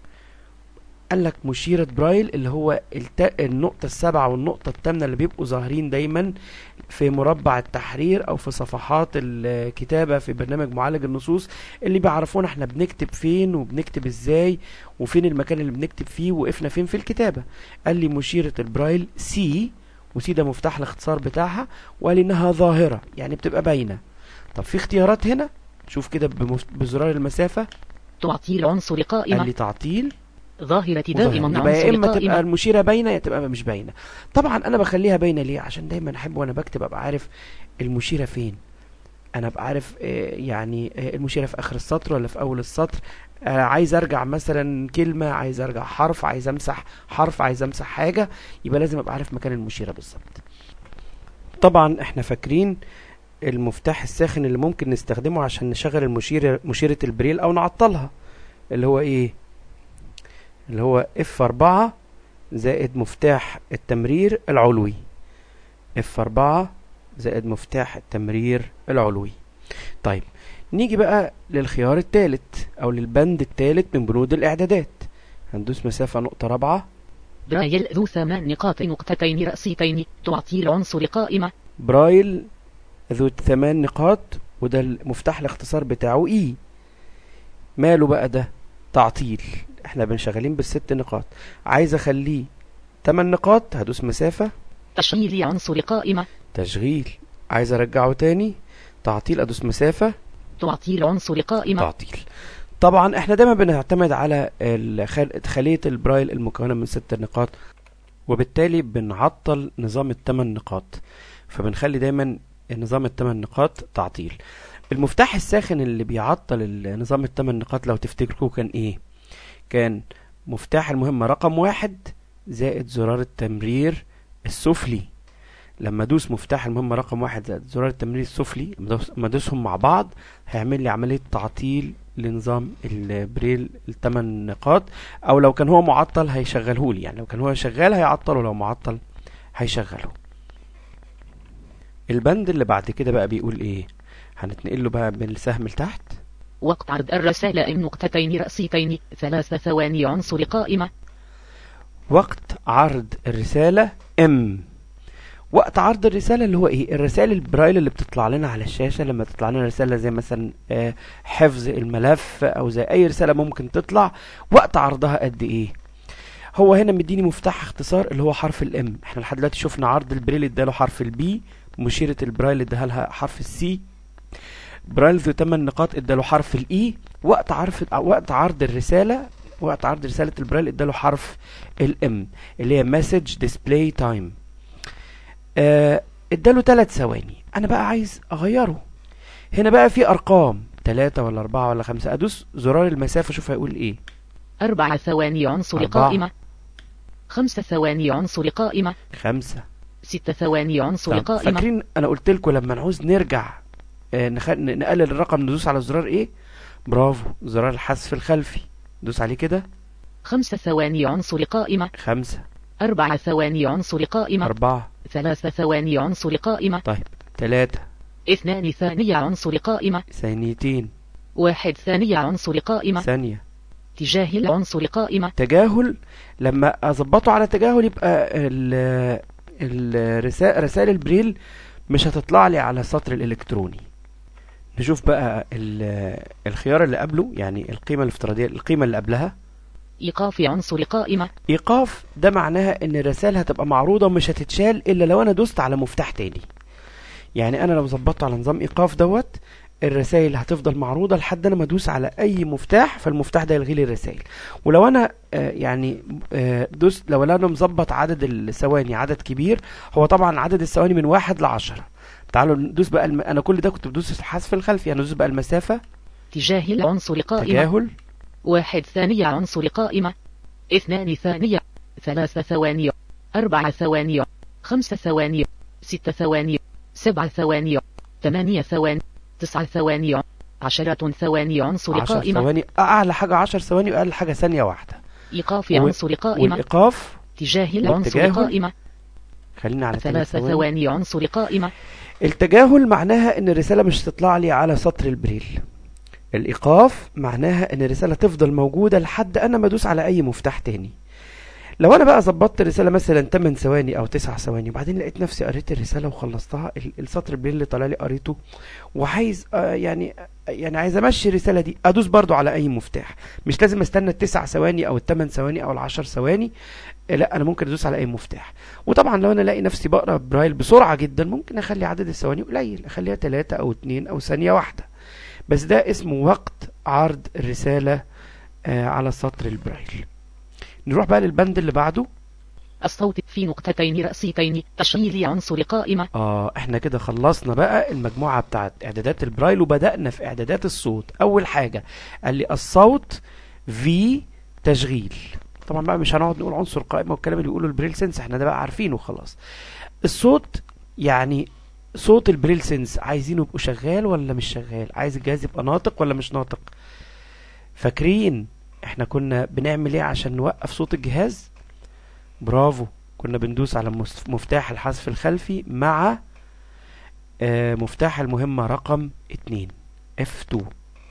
قال لك مشيرة برايل اللي هو الت... النقطة السابعة والنقطة الثامنة اللي بيبقوا ظاهرين دايما في مربع التحرير أو في صفحات الكتابة في برنامج معالج النصوص اللي بيعرفونا احنا بنكتب فين وبنكتب ازاي وفين المكان اللي بنكتب فيه وقفنا فين في الكتابة قال لي مشيرة البرايل سي وسي ده مفتاح الاختصار بتاعها وقال لي انها ظاهرة يعني بتبقى باينة طب في اختيارات هنا شوف كده بمف... بزرار المسافة تعطيل عنصر قال قائمة لي تعطيل ظاهرة وظاهرة. دائما يبقى يا عنصر اما تبقى قائمة المشيره باينه يا تبقى مش باينه طبعا انا بخليها باينه ليه عشان دايما احب وانا بكتب ابقى عارف المشيره فين انا ابقى عارف آه، يعني آه، المشيره في اخر السطر ولا في اول السطر آه، عايز ارجع مثلا كلمه عايز ارجع حرف عايز امسح حرف عايز امسح حاجه يبقى لازم ابقى عارف مكان المشيره بالظبط طبعا احنا فاكرين المفتاح الساخن اللي ممكن نستخدمه عشان نشغل المشيره مشيره البريل او نعطلها اللي هو ايه اللي هو اف 4 زائد مفتاح التمرير العلوي اف 4 زائد مفتاح التمرير العلوي طيب نيجي بقى للخيار الثالث او للبند الثالث من بنود الاعدادات هندوس مسافة نقطة رابعة برايل ذو ثمان نقاط نقطتين رأسيتين تعطيل عنصر قائمة برايل ذو ثمان نقاط وده المفتاح الاختصار بتاعه اي ماله بقى ده تعطيل احنا بنشغلين بالست نقاط عايز اخليه 8 نقاط هدوس مسافة تشغيل عنصر قائمة تشغيل عايز ارجعه تاني تعطيل ادوس مسافة تعطيل عنصر قائمة تعطيل طبعا احنا دايما بنعتمد على الخل- خلية البرايل المكونة من ست نقاط وبالتالي بنعطل نظام الثمان نقاط فبنخلي دايما نظام الثمان نقاط تعطيل المفتاح الساخن اللي بيعطل ال- نظام الثمان نقاط لو تفتكروا كان ايه كان مفتاح المهمة رقم واحد زائد زرار التمرير السفلي لما ادوس مفتاح المهمة رقم واحد زائد زرار التمرير السفلي لما أدوس- لما ادوسهم مع بعض هيعمل لي عملية تعطيل لنظام البريل الثمان نقاط او لو كان هو معطل هيشغله لي يعني لو كان هو شغال هيعطله لو معطل هيشغله البند اللي بعد كده بقى بيقول ايه هنتنقل له بقى من السهم لتحت وقت عرض الرسالة إن نقطتين رأسيتين ثلاث ثواني عنصر قائمة وقت عرض الرسالة ام وقت عرض الرسالة اللي هو ايه الرسائل البرايل اللي بتطلع لنا على الشاشة لما تطلع لنا رسالة زي مثلا آه، حفظ الملف او زي اي رسالة ممكن تطلع وقت عرضها قد ايه هو هنا مديني مفتاح اختصار اللي هو حرف الام احنا لحد دلوقتي شفنا عرض البريل اداله حرف البي مشيرة البرايل اداها لها حرف السي برايل ذو 8 نقاط اداله حرف الاي وقت عرف وقت عرض الرسالة وقت عرض رسالة البرايل اداله حرف الام اللي هي مسج ديسبلاي تايم آه، اداله 3 ثواني انا بقى عايز اغيره هنا بقى في ارقام 3 ولا 4 ولا 5 ادوس زرار المسافة شوف هيقول ايه أربع ثواني عنصر أربعة. قائمة خمس ثواني عنصر قائمة 5 ست ثواني عنصر طب قائمة فاكرين انا قلت لكم لما نعوز نرجع آه، نخ... ن- نقلل الرقم ندوس على زرار ايه برافو زرار الحذف الخلفي ندوس عليه كده خمس ثواني عنصر قائمة خمسة أربع ثواني عنصر قائمة أربعة ثلاث ثواني عنصر قائمة طيب تلاتة اثنان ثانية عنصر قائمة ثانيتين واحد ثانية عنصر قائمة ثانية تجاه العنصر قائمة تجاهل لما اظبطه على تجاهل يبقى ال الرسائل رسائل البريل مش هتطلع لي على السطر الالكتروني نشوف بقى ال- الخيار اللي قبله يعني القيمة الافتراضية القيمة اللي قبلها إيقاف عنصر قائمة ايقاف ده معناها ان الرسائل هتبقى معروضة ومش هتتشال الا لو انا دوست على مفتاح تاني يعني انا لو ظبطت على نظام ايقاف دوت الرسائل هتفضل معروضة لحد انا ما ادوس على اي مفتاح فالمفتاح ده يلغي لي الرسائل ولو انا آه، يعني آه، دوست لو انا مظبط عدد الثواني عدد كبير هو طبعا عدد الثواني من واحد لعشرة تعالوا ندوس بقى الم... انا كل ده كنت بدوس الحذف الخلفي يعني ندوس بقى المسافة تجاه العنصر قائمة تجاهل واحد ثانية عنصر قائمة اثنان ثانية ثلاث ثواني أربع ثواني خمس ثواني ست ثواني سبع ثواني ثمانية ثواني تسع ثواني عشرة ثواني عنصر عشر قائمة ثواني اعلى حاجة عشر ثواني واقل حاجة ثانية واحدة إيقاف و- عنصر قائمة والايقاف تجاه العنصر والتجاهل قائمة خلينا على ثلاث ثلاث ثواني عنصر قائمة التجاهل معناها ان الرسالة مش تطلع لي على سطر البريل الايقاف معناها ان الرسالة تفضل موجودة لحد انا ما ادوس على اي مفتاح تاني لو انا بقى ظبطت الرسالة مثلا 8 ثواني او 9 ثواني وبعدين لقيت نفسي قريت الرسالة وخلصتها ال- السطر البريل اللي طالع لي قريته وعايز آه يعني يعني عايز امشي الرسالة دي ادوس برضو على اي مفتاح مش لازم استنى التسع ثواني او الثمان ثواني او العشر ثواني آه، لا انا ممكن ادوس على اي مفتاح وطبعا لو انا الاقي نفسي بقرا برايل بسرعه جدا ممكن اخلي عدد الثواني قليل اخليها ثلاثة او اتنين او ثانيه واحده بس ده اسمه وقت عرض الرساله آه على سطر البرايل نروح بقى للبند اللي بعده الصوت في نقطتين رأسيتين تشغيل عنصر قائمة اه احنا كده خلصنا بقى المجموعه بتاعت اعدادات البرايل وبدانا في اعدادات الصوت اول حاجه قال لي الصوت في تشغيل طبعا بقى مش هنقعد نقول عنصر قائمه والكلام اللي بيقوله البريل سنس احنا ده بقى عارفينه خلاص الصوت يعني صوت البريل سنس عايزينه يبقوا شغال ولا مش شغال عايز الجهاز يبقى ناطق ولا مش ناطق فاكرين احنا كنا بنعمل ايه عشان نوقف صوت الجهاز برافو كنا بندوس على مس- مفتاح الحذف الخلفي مع آه، مفتاح المهمة رقم 2 F2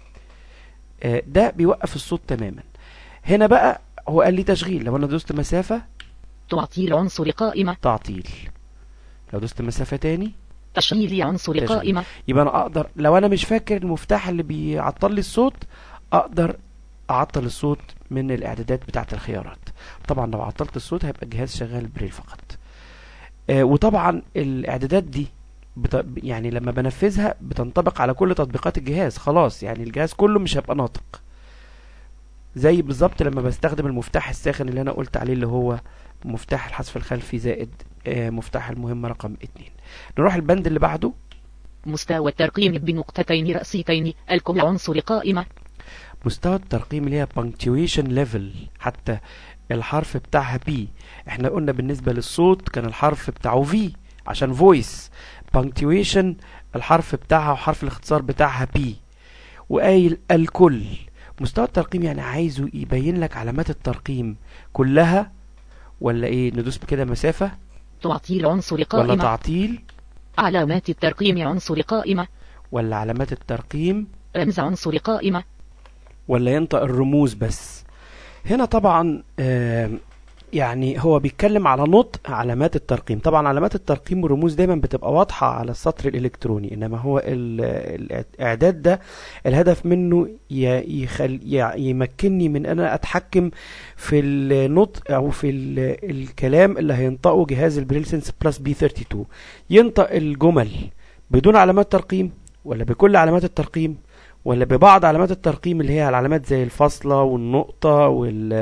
آه، ده بيوقف الصوت تماما هنا بقى هو قال لي تشغيل لو انا دوست مسافة تعطيل عنصر قائمة تعطيل لو دوست مسافة تاني تشغيل عنصر تشغيل. قائمة يبقى انا اقدر لو انا مش فاكر المفتاح اللي بيعطل لي الصوت اقدر اعطل الصوت من الاعدادات بتاعه الخيارات طبعا لو عطلت الصوت هيبقى الجهاز شغال بريل فقط آه وطبعا الاعدادات دي بت... يعني لما بنفذها بتنطبق على كل تطبيقات الجهاز خلاص يعني الجهاز كله مش هيبقى ناطق زي بالظبط لما بستخدم المفتاح الساخن اللي انا قلت عليه اللي هو مفتاح الحذف الخلفي زائد آه، مفتاح المهمة رقم اتنين نروح البند اللي بعده مستوى الترقيم بنقطتين رأسيتين الكل عنصر قائمة مستوى الترقيم اللي هي punctuation level حتى الحرف بتاعها بي احنا قلنا بالنسبة للصوت كان الحرف بتاعه في عشان voice punctuation الحرف بتاعها وحرف الاختصار بتاعها بي وقايل الكل مستوى الترقيم يعني عايزه يبين لك علامات الترقيم كلها ولا ايه ندوس كده مسافة تعطيل عنصر ولا قائمة تعطيل علامات الترقيم عنصر قائمة ولا علامات الترقيم رمز عنصر قائمة ولا ينطق الرموز بس هنا طبعا آم، يعني هو بيتكلم على نطق علامات الترقيم طبعا علامات الترقيم والرموز دايما بتبقى واضحة على السطر الإلكتروني إنما هو ال- الإعداد ده الهدف منه ي- يخل ي- يمكنني من أنا أتحكم في النطق أو في ال- الكلام اللي هينطقه جهاز البريل سنس بلس بي 32 ينطق الجمل بدون علامات ترقيم ولا بكل علامات الترقيم ولا ببعض علامات الترقيم اللي هي العلامات زي الفاصلة والنقطة وال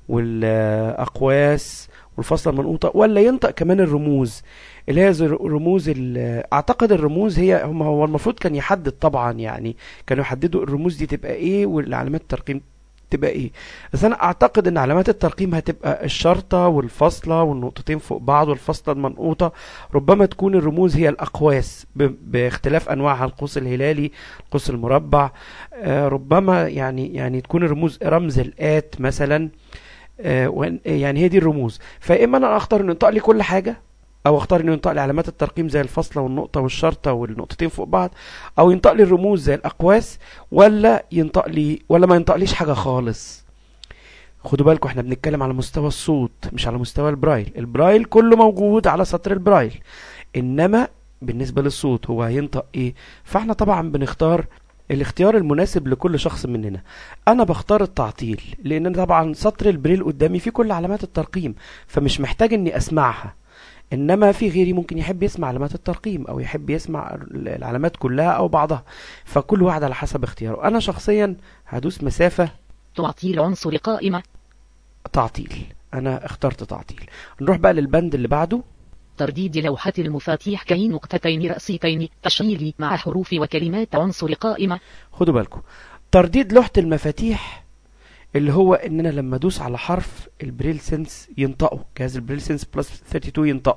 والأقواس والفاصلة المنقوطة ولا ينطق كمان الرموز اللي هي زي رموز ال- أعتقد الرموز هي هم هو المفروض كان يحدد طبعا يعني كانوا يحددوا الرموز دي تبقى إيه والعلامات الترقيم تبقى إيه بس أنا أعتقد إن علامات الترقيم هتبقى الشرطة والفاصلة والنقطتين فوق بعض والفاصلة المنقوطة ربما تكون الرموز هي الأقواس ب- باختلاف أنواعها القوس الهلالي القوس المربع آه، ربما يعني يعني تكون الرموز رمز الآت مثلا آه، وإن- يعني هي دي الرموز فإما أنا أختار إنه ينطق لي كل حاجة أو أختار إنه ينطق لي علامات الترقيم زي الفاصلة والنقطة والشرطة والنقطتين فوق بعض أو ينطق لي الرموز زي الأقواس ولا ينطق لي ولا ما ينطقليش حاجة خالص خدوا بالكم احنا بنتكلم على مستوى الصوت مش على مستوى البرايل البرايل كله موجود على سطر البرايل انما بالنسبة للصوت هو هينطق ايه فاحنا طبعا بنختار الاختيار المناسب لكل شخص مننا انا بختار التعطيل لان أنا طبعا سطر البريل قدامي فيه كل علامات الترقيم فمش محتاج اني اسمعها انما في غيري ممكن يحب يسمع علامات الترقيم او يحب يسمع العلامات كلها او بعضها فكل واحد على حسب اختياره انا شخصيا هدوس مسافة تعطيل عنصر قائمة تعطيل انا اخترت تعطيل نروح بقى للبند اللي بعده ترديد لوحة المفاتيح كي نقطتين رأسيتين تشغيل مع حروف وكلمات عنصر قائمة خدوا بالكم ترديد لوحة المفاتيح اللي هو ان انا لما ادوس على حرف البريل سنس ينطقه جهاز البريل سنس بلس 32 ينطقه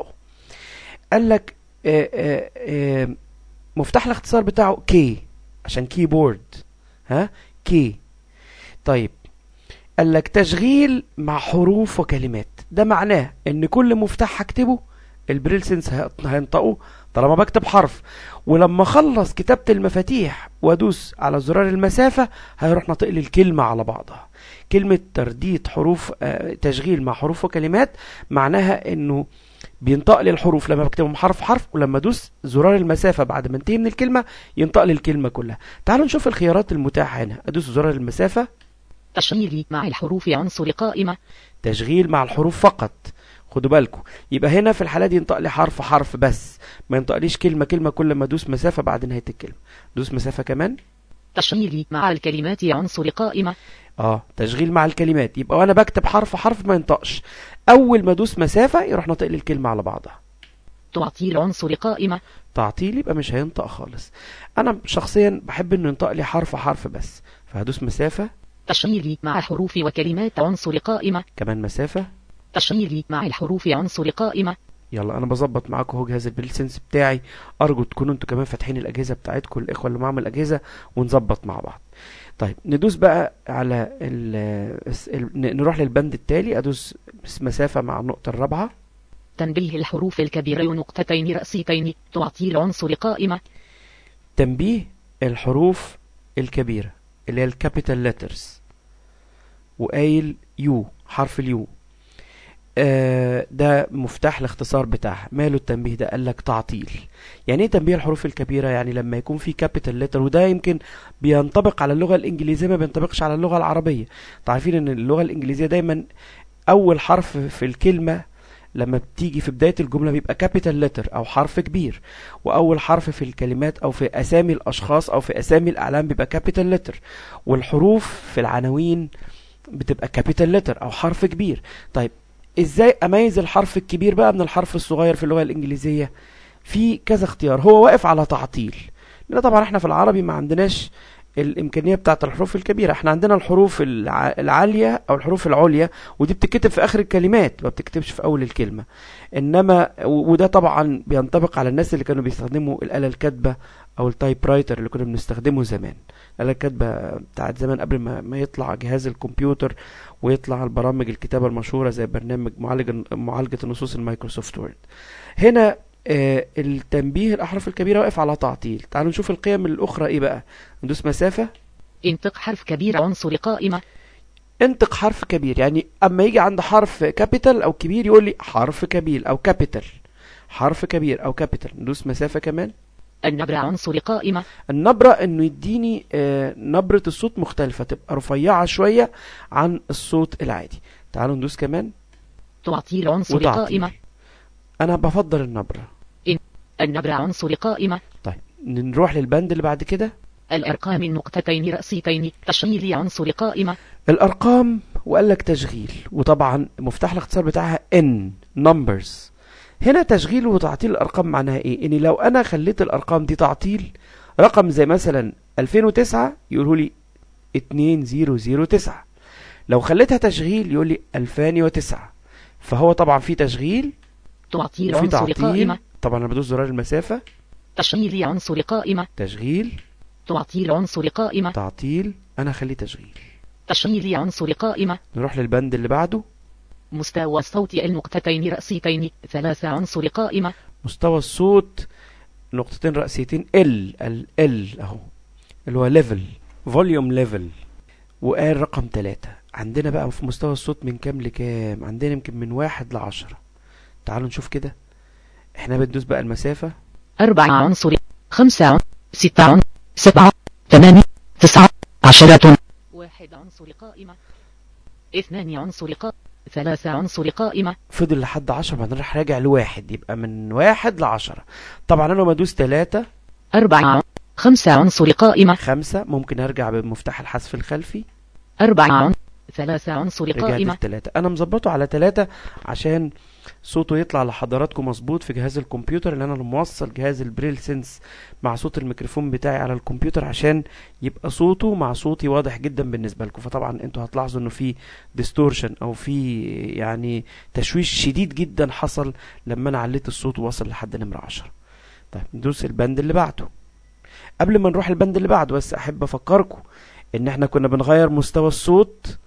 قال لك آه، آه، آه، مفتاح الاختصار بتاعه كي عشان كيبورد ها كي طيب قال لك تشغيل مع حروف وكلمات ده معناه ان كل مفتاح هكتبه البريل سنس هيط- هينطقه طالما بكتب حرف ولما اخلص كتابة المفاتيح وادوس على زرار المسافة هيروح ناطق لي الكلمة على بعضها كلمة ترديد حروف آه، تشغيل مع حروف وكلمات معناها انه بينطق لي الحروف لما بكتبهم حرف حرف ولما ادوس زرار المسافة بعد ما انتهي من الكلمة ينطق لي الكلمة كلها تعالوا نشوف الخيارات المتاحة هنا ادوس زرار المسافة تشغيل مع الحروف عنصر قائمة تشغيل مع الحروف فقط خدوا بالكم يبقى هنا في الحالة دي ينطق لي حرف حرف بس ما ينطقليش كلمة كلمة كل ما ادوس مسافة بعد نهاية الكلمة دوس مسافة كمان تشغيل مع الكلمات عنصر قائمة اه تشغيل مع الكلمات يبقى وانا بكتب حرف حرف ما ينطقش اول ما ادوس مسافة يروح ناطق لي الكلمة على بعضها تعطيل عنصر قائمة تعطيل يبقى مش هينطق خالص انا شخصيا بحب انه ينطق لي حرف حرف بس فهدوس مسافة تشغيل مع حروف وكلمات عنصر قائمة كمان مسافة تشغيل مع الحروف عنصر قائمة يلا انا بظبط معاكم اهو جهاز البريل سنس بتاعي ارجو تكونوا انتوا كمان فاتحين الاجهزه بتاعتكم الاخوه اللي معاهم الاجهزه ونظبط مع بعض طيب ندوس بقى على ال ال- ن- نروح للبند التالي ادوس مسافه مع النقطه الرابعه تنبيه الحروف الكبيرة نقطتين رأسيتين تعطيل عنصر قائمة تنبيه الحروف الكبيره اللي هي الكابيتال ليترز وقايل يو حرف اليو آه، ده مفتاح الاختصار بتاعها ماله التنبيه ده قال لك تعطيل يعني ايه تنبيه الحروف الكبيره يعني لما يكون في كابيتال ليتر وده يمكن بينطبق على اللغه الانجليزيه ما بينطبقش على اللغه العربيه انتوا عارفين ان اللغه الانجليزيه دايما اول حرف في الكلمه لما بتيجي في بداية الجملة بيبقى كابيتال لتر أو حرف كبير وأول حرف في الكلمات أو في أسامي الأشخاص أو في أسامي الأعلام بيبقى كابيتال لتر والحروف في العناوين بتبقى كابيتال لتر أو حرف كبير طيب إزاي أميز الحرف الكبير بقى من الحرف الصغير في اللغة الإنجليزية في كذا اختيار هو واقف على تعطيل لأن طبعا احنا في العربي ما عندناش الامكانيه بتاعه الحروف الكبيره احنا عندنا الحروف الع... العاليه او الحروف العليا ودي بتتكتب في اخر الكلمات ما بتكتبش في اول الكلمه انما و- وده طبعا بينطبق على الناس اللي كانوا بيستخدموا الاله الكاتبه او التايب رايتر اللي كنا بنستخدمه زمان الاله الكاتبه بتاعت زمان قبل ما, ما يطلع جهاز الكمبيوتر ويطلع البرامج الكتابه المشهوره زي برنامج معالج معالجه النصوص المايكروسوفت وورد هنا آه التنبيه الاحرف الكبيره واقف على تعطيل تعالوا نشوف القيم الاخرى ايه بقى ندوس مسافه انطق حرف كبير عنصر قائمة انطق حرف كبير يعني اما يجي عند حرف كابيتال او كبير يقول لي حرف كبير او كابيتال حرف كبير او كابيتال ندوس مسافه كمان النبرة عنصر قائمة النبره انه يديني آه نبره الصوت مختلفه تبقى رفيعه شويه عن الصوت العادي تعالوا ندوس كمان تعطيل عنصر وتعطيل. قائمة انا بفضل النبره النبرة عنصر قائمة طيب نروح للبند اللي بعد كده الأرقام النقطتين رأسيتين تشغيل عنصر قائمة الارقام وقال لك تشغيل وطبعا مفتاح الاختصار بتاعها ان numbers هنا تشغيل وتعطيل الارقام معناها ايه ان لو انا خليت الارقام دي تعطيل رقم زي مثلا 2009 يقوله لي 2009 لو خليتها تشغيل يقول لي 2009 فهو طبعا في تشغيل تعطيل وفي عنصر تعطيل قائمة طبعا انا بدوس زرار المسافه تشغيل عنصر قائمة تشغيل تعطيل عنصر قائمة تعطيل انا اخليه تشغيل تشغيل عنصر قائمة نروح للبند اللي بعده مستوى الصوت النقطتين رأسيتين ثلاثة عنصر قائمة مستوى الصوت نقطتين رئيسيتين ال ال ال اهو اللي هو ليفل فوليوم ليفل وقال رقم ثلاثة عندنا بقى في مستوى الصوت من كام لكام عندنا يمكن من واحد لعشرة تعالوا نشوف كده احنا بندوس بقى المسافة أربعة عنصر خمسة عن- ستة عن- سبعة ثمانية تسعة عشرة واحد عنصر قائمة اثنان عنصر قائمة ثلاثة عنصر قائمة فضل لحد عشرة بعدين راح راجع لواحد يبقى من واحد لعشرة طبعا انا لما ادوس ثلاثة أربعة عن- خمسة عنصر قائمة خمسة ممكن ارجع بمفتاح الحذف الخلفي أربعة عن- ثلاثة عنصر رجعت قائمة التلاتة انا مظبطه على تلاتة عشان صوته يطلع لحضراتكم مظبوط في جهاز الكمبيوتر اللي انا موصل جهاز البريل سنس مع صوت الميكروفون بتاعي على الكمبيوتر عشان يبقى صوته مع صوتي واضح جدا بالنسبه لكم فطبعا انتوا هتلاحظوا انه في ديستورشن او في يعني تشويش شديد جدا حصل لما انا عليت الصوت ووصل لحد نمره 10 طيب ندوس البند اللي بعده قبل ما نروح البند اللي بعده بس احب افكركم ان احنا كنا بنغير مستوى الصوت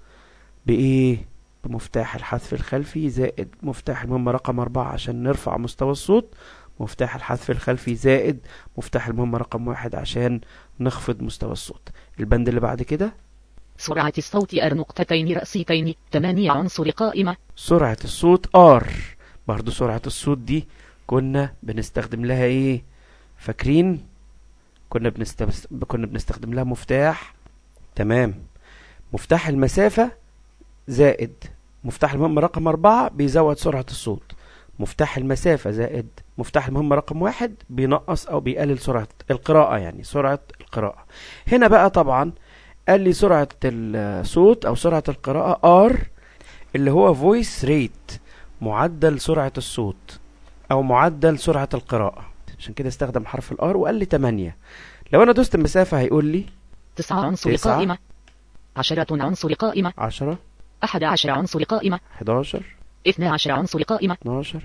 بايه بمفتاح الحذف الخلفي زائد مفتاح المهمة رقم أربعة عشان نرفع مستوى الصوت مفتاح الحذف الخلفي زائد مفتاح المهمة رقم واحد عشان نخفض مستوى الصوت البند اللي بعد كده سرعة الصوت ار نقطتين رأسيتين ثمانية عنصر قائمة سرعة الصوت ار برضو سرعة الصوت دي كنا بنستخدم لها ايه فاكرين كنا بنستبس... كنا بنستخدم لها مفتاح تمام مفتاح المسافة زائد مفتاح المهمة رقم أربعة بيزود سرعة الصوت مفتاح المسافة زائد مفتاح المهمة رقم واحد بينقص أو بيقلل سرعة القراءة يعني سرعة القراءة هنا بقى طبعا قال لي سرعة الصوت أو سرعة القراءة R اللي هو voice rate معدل سرعة الصوت أو معدل سرعة القراءة عشان كده استخدم حرف الار وقال لي 8 لو أنا دوست المسافة هيقول لي تسعة عنصر تسعة. قائمة عشرة عنصر قائمة 10 أحد عشر عنصر قائمة 11 اثنا عشر عنصر قائمة 12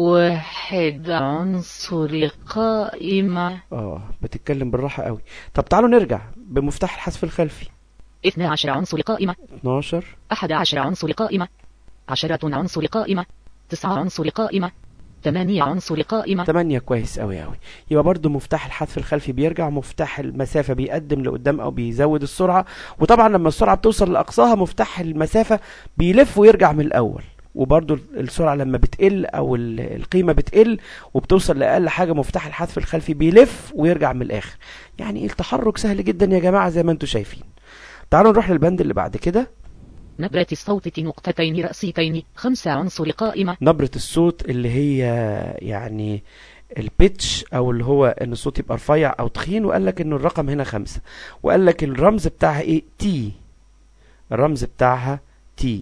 واحد عنصر قائمة اه بتتكلم بالراحة قوي طب تعالوا نرجع بمفتاح الحذف الخلفي اثنا عشر عنصر قائمة 12 أحد عشر عنصر قائمة عشرة عنصر قائمة تسعة عنصر قائمة ثمانية عنصر قائمة 8 كويس قوي قوي يبقى برضو مفتاح الحذف الخلفي بيرجع مفتاح المسافة بيقدم لقدام او بيزود السرعة وطبعا لما السرعة بتوصل لأقصاها مفتاح المسافة بيلف ويرجع من الأول وبرضو السرعة لما بتقل أو ال- القيمة بتقل وبتوصل لأقل حاجة مفتاح الحذف الخلفي بيلف ويرجع من الآخر يعني التحرك سهل جدا يا جماعة زي ما انتم شايفين تعالوا نروح للبند اللي بعد كده نبرة الصوت نقطتين رأسيتين خمسة عنصر قائمة نبرة الصوت اللي هي يعني البيتش او اللي هو ان الصوت يبقى رفيع او تخين وقال لك ان الرقم هنا خمسة وقال لك الرمز بتاعها ايه تي الرمز بتاعها تي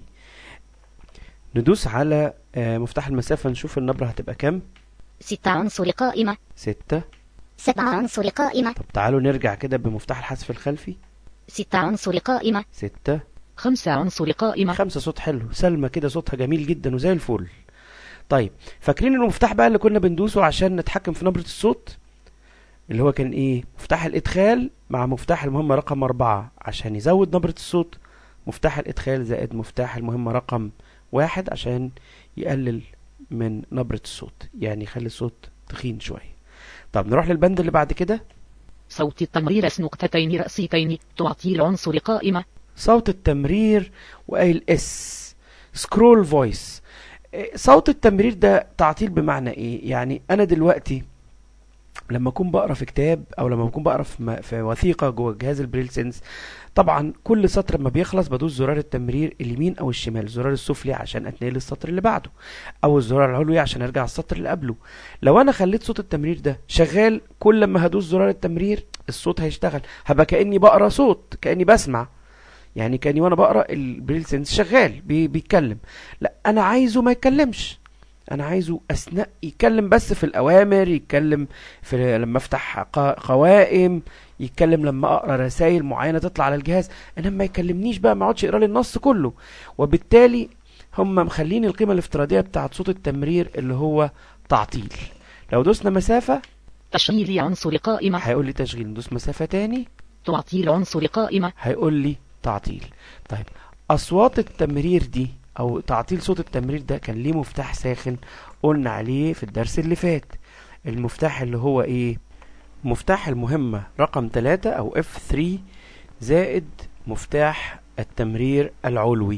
ندوس على آه، مفتاح المسافة نشوف النبرة هتبقى كام ستة عنصر قائمة ستة سبعة عنصر قائمة طب تعالوا نرجع كده بمفتاح الحذف الخلفي ستة عنصر قائمة ستة خمسة عنصر قائمة خمسة صوت حلو سلمى كده صوتها جميل جدا وزي الفل طيب فاكرين المفتاح بقى اللي كنا بندوسه عشان نتحكم في نبرة الصوت اللي هو كان ايه مفتاح الادخال مع مفتاح المهمة رقم أربعة عشان يزود نبرة الصوت مفتاح الادخال زائد مفتاح المهمة رقم واحد عشان يقلل من نبرة الصوت يعني يخلي الصوت تخين شوية طب نروح للبند اللي بعد كده صوت التمرير نقطتين رأسيتين تعطي العنصر قائمة صوت التمرير وقايل اس سكرول فويس صوت التمرير ده تعطيل بمعنى ايه يعني انا دلوقتي لما اكون بقرا في كتاب او لما بكون بقرا في, م- في وثيقه جوه جهاز البريل سنس طبعا كل سطر لما بيخلص بدوس زرار التمرير اليمين او الشمال الزرار السفلي عشان اتنقل للسطر اللي بعده او الزرار العلوي عشان ارجع السطر اللي قبله لو انا خليت صوت التمرير ده شغال كل لما هدوس زرار التمرير الصوت هيشتغل هبقى كاني بقرا صوت كاني بسمع يعني كاني وانا بقرا البريل سنس شغال بي بيتكلم لا انا عايزه ما يتكلمش انا عايزه اثناء يتكلم بس في الاوامر يتكلم في لما افتح قا- قوائم يتكلم لما اقرا رسائل معينه تطلع على الجهاز انما ما يكلمنيش بقى ما يقعدش يقرا لي النص كله وبالتالي هم مخلين القيمه الافتراضيه بتاعت صوت التمرير اللي هو تعطيل لو دوسنا مسافه تشغيل عنصر قائمة هيقول لي تشغيل ندوس مسافه تاني تعطي العنصر قائمة هيقول لي تعطيل طيب اصوات التمرير دي او تعطيل صوت التمرير ده كان ليه مفتاح ساخن قلنا عليه في الدرس اللي فات المفتاح اللي هو ايه مفتاح المهمة رقم 3 او F3 زائد مفتاح التمرير العلوي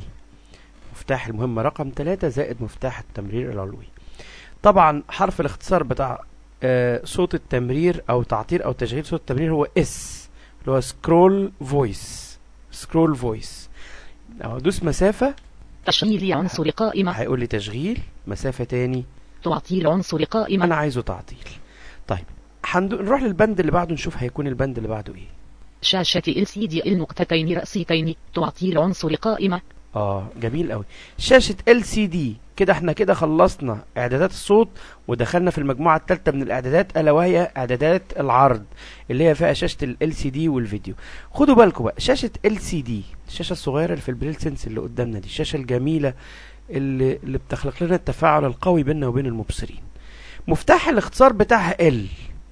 مفتاح المهمة رقم 3 زائد مفتاح التمرير العلوي طبعا حرف الاختصار بتاع آه، صوت التمرير او تعطيل او تشغيل صوت التمرير هو اس اللي هو سكرول فويس سكرول فويس لو ادوس مسافة تشغيل عنصر قائمة هيقول لي تشغيل مسافة تاني تعطي العنصر قائمة انا عايزه تعطيل طيب هندو... نروح للبند اللي بعده نشوف هيكون البند اللي بعده ايه شاشة LCD النقطتين رأسيتين تعطي العنصر قائمة اه جميل قوي شاشة LCD كده احنا كده خلصنا اعدادات الصوت ودخلنا في المجموعة الثالثة من الاعدادات الا وهي اعدادات العرض اللي هي فيها شاشة ال LCD والفيديو خدوا بالكم بقى شاشة LCD الشاشة الصغيرة اللي في البريل سنس اللي قدامنا دي الشاشة الجميلة اللي, اللي بتخلق لنا التفاعل القوي بيننا وبين المبصرين مفتاح الاختصار بتاعها L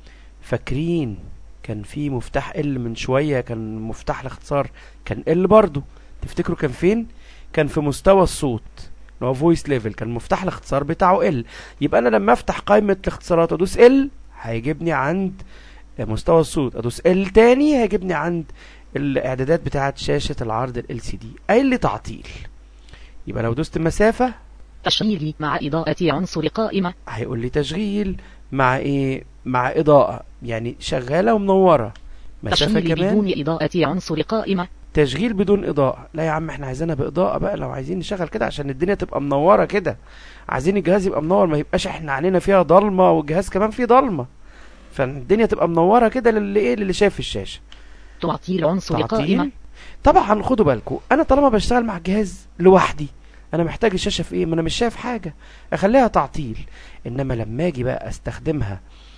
فاكرين كان في مفتاح L من شوية كان مفتاح الاختصار كان L برضو تفتكروا كان فين كان في مستوى الصوت اللي هو فويس ليفل كان مفتاح الاختصار بتاعه ال يبقى انا لما افتح قائمه الاختصارات ادوس ال هيجيبني عند مستوى الصوت ادوس ال تاني هيجيبني عند الاعدادات بتاعه شاشه العرض ال سي دي قايل لي تعطيل يبقى لو دوست مسافه تشغيل مع إضاءة عنصر قائمة هيقول لي تشغيل مع ايه مع اضاءه يعني شغاله ومنوره مسافه تشغيل كمان بدون إضاءة عنصر قائمة تشغيل بدون اضاءه لا يا عم احنا عايزينها باضاءه بقى لو عايزين نشغل كده عشان الدنيا تبقى منوره كده عايزين الجهاز يبقى منور ما يبقاش احنا علينا فيها ضلمه والجهاز كمان فيه ضلمه فالدنيا تبقى منوره كده للي ايه للي شايف الشاشه تعطي العنصر تعطيل قائمة طبعا خدوا بالكم انا طالما بشتغل مع الجهاز لوحدي انا محتاج الشاشه في ايه ما انا مش شايف حاجه اخليها تعطيل انما لما اجي بقى استخدمها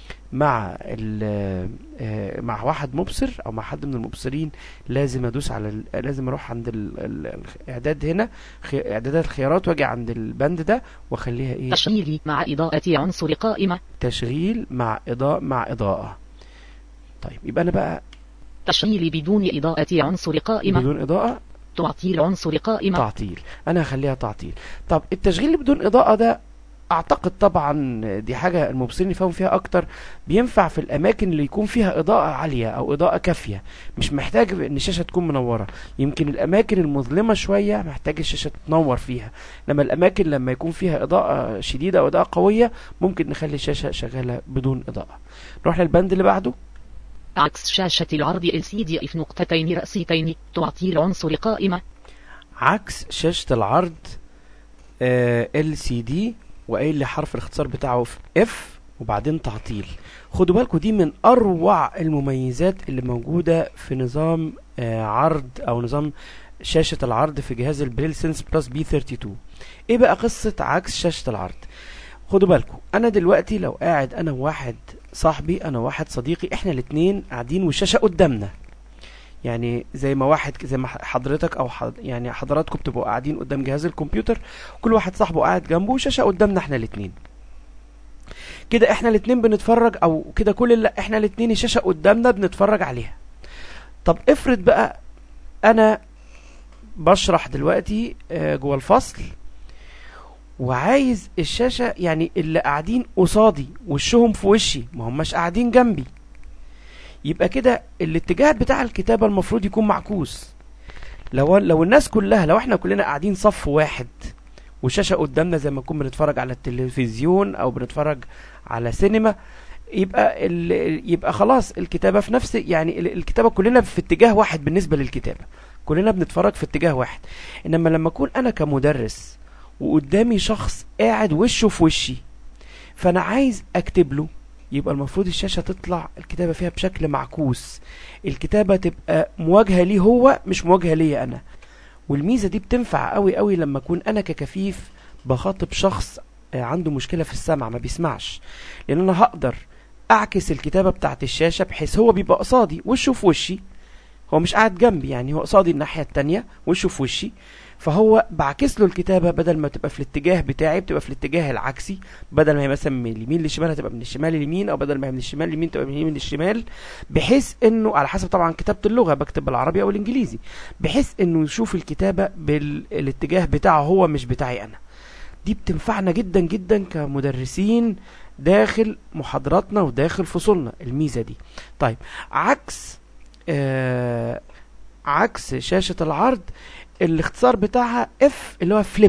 مع ال- آه، مع واحد مبصر او مع حد من المبصرين لازم ادوس على ال- لازم اروح عند ال- ال- الاعداد هنا خي- اعدادات الخيارات واجي عند البند ده واخليها ايه تشغيل مع إضاءة عنصر قائمة تشغيل مع اضاءه مع اضاءه طيب يبقى انا بقى تشغيل بدون إضاءة عنصر قائمة بدون اضاءه تعطي العنصر قائمة تعطيل انا هخليها تعطيل طب التشغيل اللي بدون اضاءه ده اعتقد طبعا دي حاجه المبصرين يفهموا فيها اكتر بينفع في الاماكن اللي يكون فيها اضاءه عاليه او اضاءه كافيه مش محتاج ان الشاشه تكون منوره يمكن الاماكن المظلمه شويه محتاج الشاشه تنور فيها لما الاماكن لما يكون فيها اضاءه شديده او اضاءه قويه ممكن نخلي الشاشه شغاله بدون اضاءه نروح للبند اللي بعده عكس شاشة العرض LCD في نقطتين رأسيتين تعطي العنصر قائمة عكس شاشة العرض ال سي دي وقايل لي حرف الاختصار بتاعه في اف وبعدين تعطيل خدوا بالكم دي من اروع المميزات اللي موجودة في نظام آه، عرض او نظام شاشة العرض في جهاز البريل سنس بلس بي 32 ايه بقى قصة عكس شاشة العرض خدوا بالكم انا دلوقتي لو قاعد انا وواحد صاحبي انا وواحد صديقي احنا الاتنين قاعدين والشاشة قدامنا يعني زي ما واحد زي ما حضرتك او حض يعني حضراتكم بتبقوا قاعدين قدام جهاز الكمبيوتر كل واحد صاحبه قاعد جنبه وشاشة قدامنا احنا الاتنين كده احنا الاتنين بنتفرج او كده كل اللي احنا الاتنين الشاشة قدامنا بنتفرج عليها طب افرض بقى انا بشرح دلوقتي آه، جوه الفصل وعايز الشاشة يعني اللي قاعدين قصادي وشهم في وشي ما هماش قاعدين جنبي يبقى كده الاتجاه بتاع الكتابة المفروض يكون معكوس لو لو الناس كلها لو احنا كلنا قاعدين صف واحد وشاشة قدامنا زي ما نكون بنتفرج على التلفزيون او بنتفرج على سينما يبقى ال... يبقى خلاص الكتابة في نفس يعني ال- الكتابة كلنا في اتجاه واحد بالنسبة للكتابة كلنا بنتفرج في اتجاه واحد انما لما اكون انا كمدرس وقدامي شخص قاعد وشه في وشي فانا عايز اكتب له يبقى المفروض الشاشة تطلع الكتابة فيها بشكل معكوس الكتابة تبقى مواجهة ليه هو مش مواجهة ليا انا والميزة دي بتنفع قوي قوي لما اكون انا ككفيف بخاطب شخص آه، عنده مشكلة في السمع ما بيسمعش لان انا هقدر اعكس الكتابة بتاعت الشاشة بحيث هو بيبقى قصادي وشه في وشي هو مش قاعد جنبي يعني هو قصادي الناحية التانية وشه في وشي فهو بعكس له الكتابة بدل ما تبقى في الاتجاه بتاعي بتبقى في الاتجاه العكسي بدل ما هي مثلا من اليمين للشمال هتبقى من الشمال لليمين او بدل ما هي من الشمال لليمين تبقى من اليمين للشمال بحيث انه على حسب طبعا كتابة اللغة بكتب بالعربي او الانجليزي بحيث انه يشوف الكتابة بالاتجاه بتاعه هو مش بتاعي انا دي بتنفعنا جدا جدا كمدرسين داخل محاضراتنا وداخل فصولنا الميزة دي طيب عكس آه عكس شاشة العرض الاختصار بتاعها اف اللي هو فليب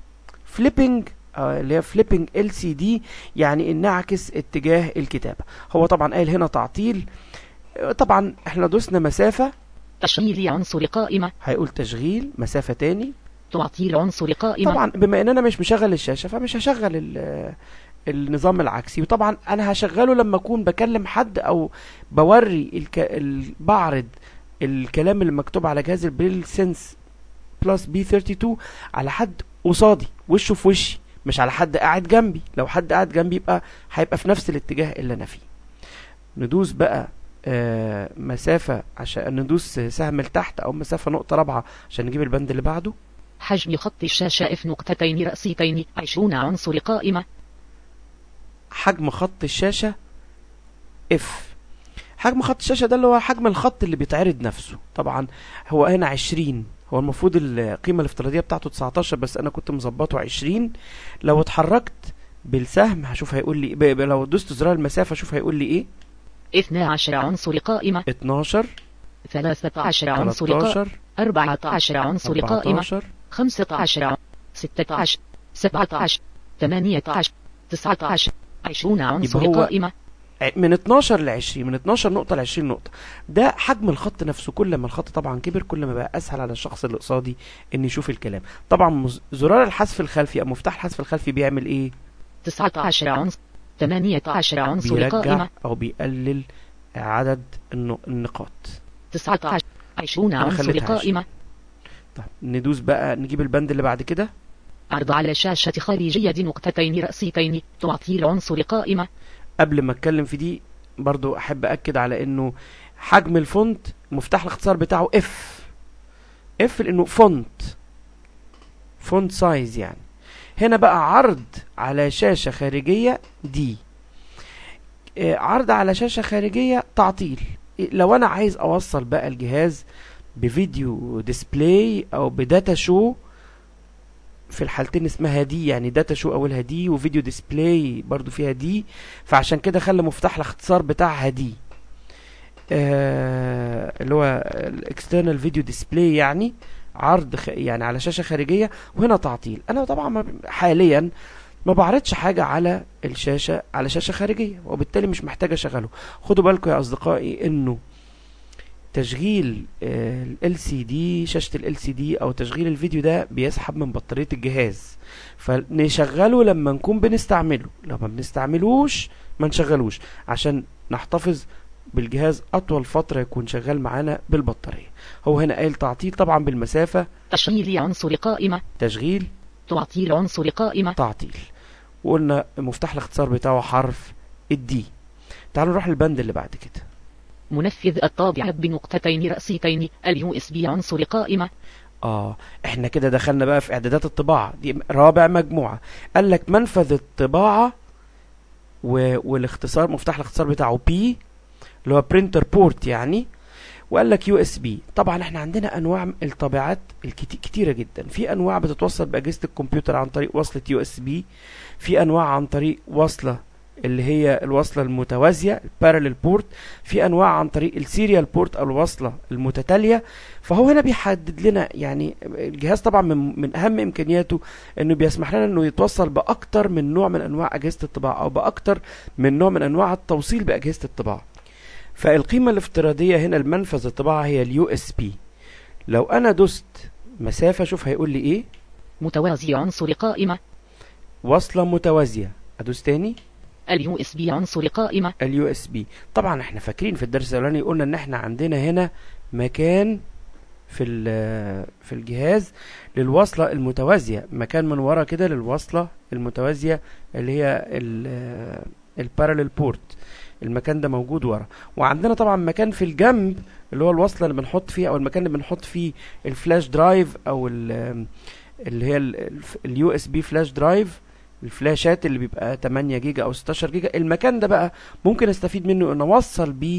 فليبنج اللي هي فليبنج ال سي دي يعني ان نعكس اتجاه الكتابة هو طبعا قايل هنا تعطيل آه، طبعا احنا دوسنا مسافة تشغيل عنصر قائمة هيقول تشغيل مسافة تاني تعطيل عنصر قائمة طبعا بما ان انا مش مشغل الشاشة فمش هشغل ال- النظام العكسي وطبعا انا هشغله لما اكون بكلم حد او بوري الك... ال... بعرض الكلام اللي مكتوب على جهاز البريل سنس بلس بي 32 على حد قصادي وشه في وشي مش على حد قاعد جنبي لو حد قاعد جنبي يبقى هيبقى في نفس الاتجاه اللي انا فيه ندوس بقى آه مسافة عشان ندوس سهم لتحت او مسافة نقطة رابعة عشان نجيب البند اللي بعده حجم خط الشاشة اف نقطتين رأسيتين عشرون عنصر قائمة حجم خط الشاشة اف حجم خط الشاشة ده اللي هو حجم الخط اللي بيتعرض نفسه طبعا هو هنا عشرين هو المفروض القيمة الافتراضية بتاعته 19 بس انا كنت مظبطه 20 لو اتحركت بالسهم هشوف هيقول لي ب- ب- لو دوست زرار المسافة اشوف هيقول لي ايه اثنا عشر عنصر قائمة 12 ثلاثة عشر عنصر قائمة 13 أربعة عشر عنصر قائمة 14 خمسة عشر ستة عشر سبعة عشر ثمانية عشر تسعة عشر عشرون عنصر هو قائمة ع- من 12 ل 20 من 12 نقطة ل 20 نقطة ده حجم الخط نفسه كل ما الخط طبعا كبر كل ما بقى اسهل على الشخص اللي قصادي ان يشوف الكلام طبعا مز- زرار الحذف الخلفي او مفتاح الحذف الخلفي بيعمل ايه تسعة عشر عنصر ثمانية عشر عنصر بيرجع قائمة او بيقلل عدد الن- النقاط تسعة عشر عشرون أنا عنصر خليتها عشرين. قائمة طيب ندوس بقى نجيب البند اللي بعد كده عرض على شاشة خارجية نقطتين رأسيتين تعطي العنصر قائمة قبل ما اتكلم في دي برضو احب اكد على انه حجم الفونت مفتاح الاختصار بتاعه اف اف لانه فونت فونت سايز يعني هنا بقى عرض على شاشة خارجية دي آه، عرض على شاشة خارجية تعطيل إيه، لو انا عايز اوصل بقى الجهاز بفيديو ديسبلاي او بداتا شو في الحالتين اسمها دي يعني داتا شو اولها دي وفيديو ديسبلاي برضو فيها دي فعشان كده خلى مفتاح الاختصار بتاعها دي آه اللي هو الاكسترنال فيديو ديسبلاي يعني عرض خ... يعني على شاشه خارجيه وهنا تعطيل انا طبعا ما ب- حاليا ما بعرضش حاجه على الشاشه على شاشه خارجيه وبالتالي مش محتاج اشغله خدوا بالكم يا اصدقائي انه تشغيل ال سي دي شاشة ال سي دي او تشغيل الفيديو ده بيسحب من بطارية الجهاز فنشغله لما نكون بنستعمله لو ما بنستعملوش ما نشغلوش عشان نحتفظ بالجهاز اطول فترة يكون شغال معانا بالبطارية هو هنا قايل تعطيل طبعا بالمسافة تشغيل عنصر قائمة تشغيل تعطيل عنصر قائمة تعطيل وقلنا مفتاح الاختصار بتاعه حرف الدي تعالوا نروح للبند اللي بعد كده منفذ الطابعة بنقطتين رأسيتين اليو اس بي عنصر قائمة اه احنا كده دخلنا بقى في اعدادات الطباعة دي رابع مجموعة قال لك منفذ الطباعة و... والاختصار مفتاح الاختصار بتاعه بي اللي هو برينتر بورت يعني وقال لك يو اس بي طبعا احنا عندنا انواع الطابعات الكتي... كتيره جدا في انواع بتتوصل باجهزه الكمبيوتر عن طريق وصله يو اس بي في انواع عن طريق وصله اللي هي الوصله المتوازيه البارallel بورت في انواع عن طريق السيريال بورت او الوصله المتتاليه فهو هنا بيحدد لنا يعني الجهاز طبعا من, من اهم امكانياته انه بيسمح لنا انه يتوصل باكتر من نوع من انواع اجهزه الطباعه او باكتر من نوع من انواع التوصيل باجهزه الطباعه فالقيمة الافتراضية هنا المنفذ الطباعة هي اليو اس بي لو انا دوست مسافة شوف هيقول لي ايه متوازي عنصر قائمة وصلة متوازية ادوس تاني اليو اس بي عنصر قائمة اليو اس بي طبعا احنا فاكرين في الدرس الاولاني قلنا ان احنا عندنا هنا مكان في في الجهاز للوصلة المتوازية مكان من ورا كده للوصلة المتوازية اللي هي البارالل بورت المكان ده موجود ورا وعندنا طبعا مكان في الجنب اللي هو الوصله اللي بنحط فيه او المكان اللي بنحط فيه الفلاش درايف او اللي هي اليو اس بي فلاش درايف الفلاشات اللي بيبقى 8 جيجا او 16 جيجا المكان ده بقى ممكن استفيد منه ان اوصل بيه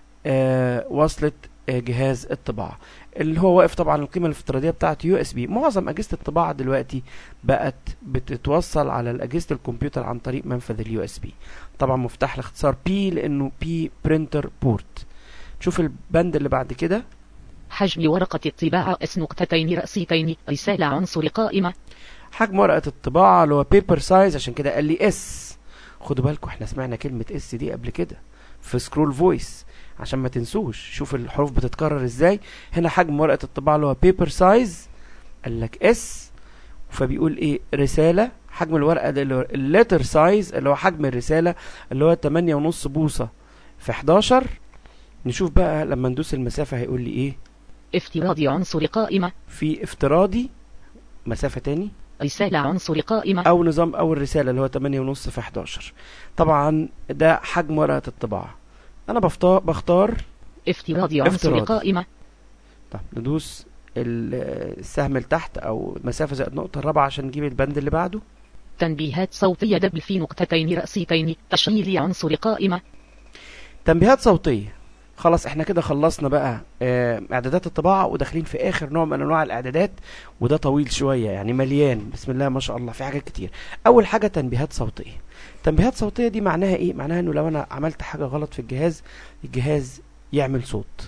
آه وصله آه جهاز الطباعه اللي هو واقف طبعا القيمه الافتراضيه بتاعته يو اس بي معظم اجهزه الطباعه دلوقتي بقت بتتوصل على اجهزه الكمبيوتر عن طريق منفذ اليو اس بي طبعا مفتاح الاختصار بي لانه بي برينتر بورت شوف البند اللي بعد كده حجم ورقة الطباعة اس نقطتين رأسيتين رسالة عنصر قائمة حجم ورقة الطباعة اللي هو بيبر سايز عشان كده قال لي اس خدوا بالكم احنا سمعنا كلمة اس دي قبل كده في سكرول فويس عشان ما تنسوش شوف الحروف بتتكرر ازاي هنا حجم ورقة الطباعة اللي هو بيبر سايز قال لك اس فبيقول ايه رسالة حجم الورقة ده اللي هو الليتر سايز اللي هو حجم الرسالة اللي هو 8 ونص بوصة في 11 نشوف بقى لما ندوس المسافة هيقول لي ايه افتراضي عنصر قائمة في افتراضي مسافة تاني رسالة عنصر قائمة او نظام او الرسالة اللي هو 8 ونص في 11 طبعا ده حجم ورقة الطباعة انا بختار بختار افتراضي عنصر افتراضي. قائمة طب ندوس ال- السهم لتحت او مسافة زائد نقطة الرابعة عشان نجيب البند اللي بعده تنبيهات صوتية دبل في نقطتين رأسيتين تشغيل عنصر قائمة تنبيهات صوتية خلاص احنا كده خلصنا بقى اه اعدادات الطباعة وداخلين في اخر نوع من انواع الاعدادات وده طويل شوية يعني مليان بسم الله ما شاء الله في حاجات كتير اول حاجة تنبيهات صوتية تنبيهات صوتية دي معناها ايه معناها انه لو انا عملت حاجة غلط في الجهاز الجهاز يعمل صوت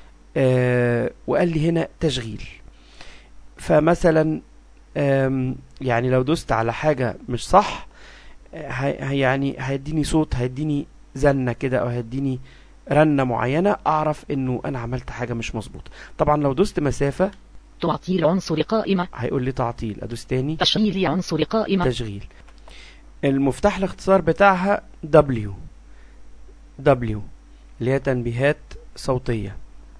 اه وقال لي هنا تشغيل فمثلا آم، يعني لو دوست على حاجة مش صح آه، هي هي- يعني هيديني صوت هيديني زنة كده او هيديني رنة معينة اعرف انه انا عملت حاجة مش مظبوطة طبعا لو دوست مسافة تعطيل عنصر قائمة هيقول لي تعطيل ادوس تاني تشغيل عنصر قائمة تشغيل المفتاح الاختصار بتاعها W W اللي هي تنبيهات صوتية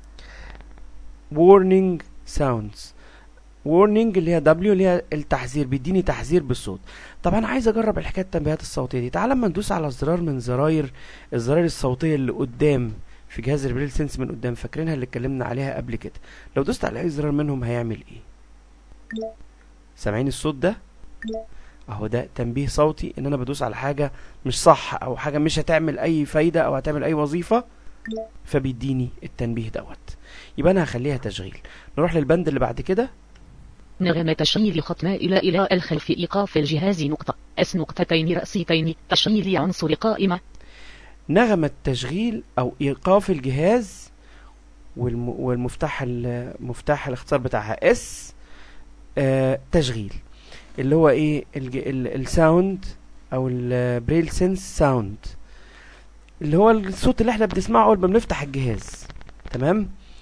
warning sounds warning اللي هي W اللي هي التحذير بيديني تحذير بالصوت طب انا عايز اجرب الحكايه التنبيهات الصوتيه دي تعال لما ندوس على زرار من زراير الزراير الصوتيه اللي قدام في جهاز البريل سنس من قدام فاكرينها اللي اتكلمنا عليها قبل كده لو دوست على اي زرار منهم هيعمل ايه سامعين الصوت ده اهو ده تنبيه صوتي ان انا بدوس على حاجه مش صح او حاجه مش هتعمل اي فايده او هتعمل اي وظيفه فبيديني التنبيه دوت يبقى انا هخليها تشغيل نروح للبند اللي بعد كده نغمة تشغيل خط مائلة إلى الخلف إيقاف الجهاز نقطة اس نقطتين رأسيتين تشغيل عنصر قائمة نغمة تشغيل أو إيقاف الجهاز والم... والمفتاح المفتاح الاختصار بتاعها اس آه تشغيل اللي هو ايه الج... ال... الساوند او البريل سنس ساوند اللي هو الصوت اللي احنا بنسمعه اول ما بنفتح الجهاز تمام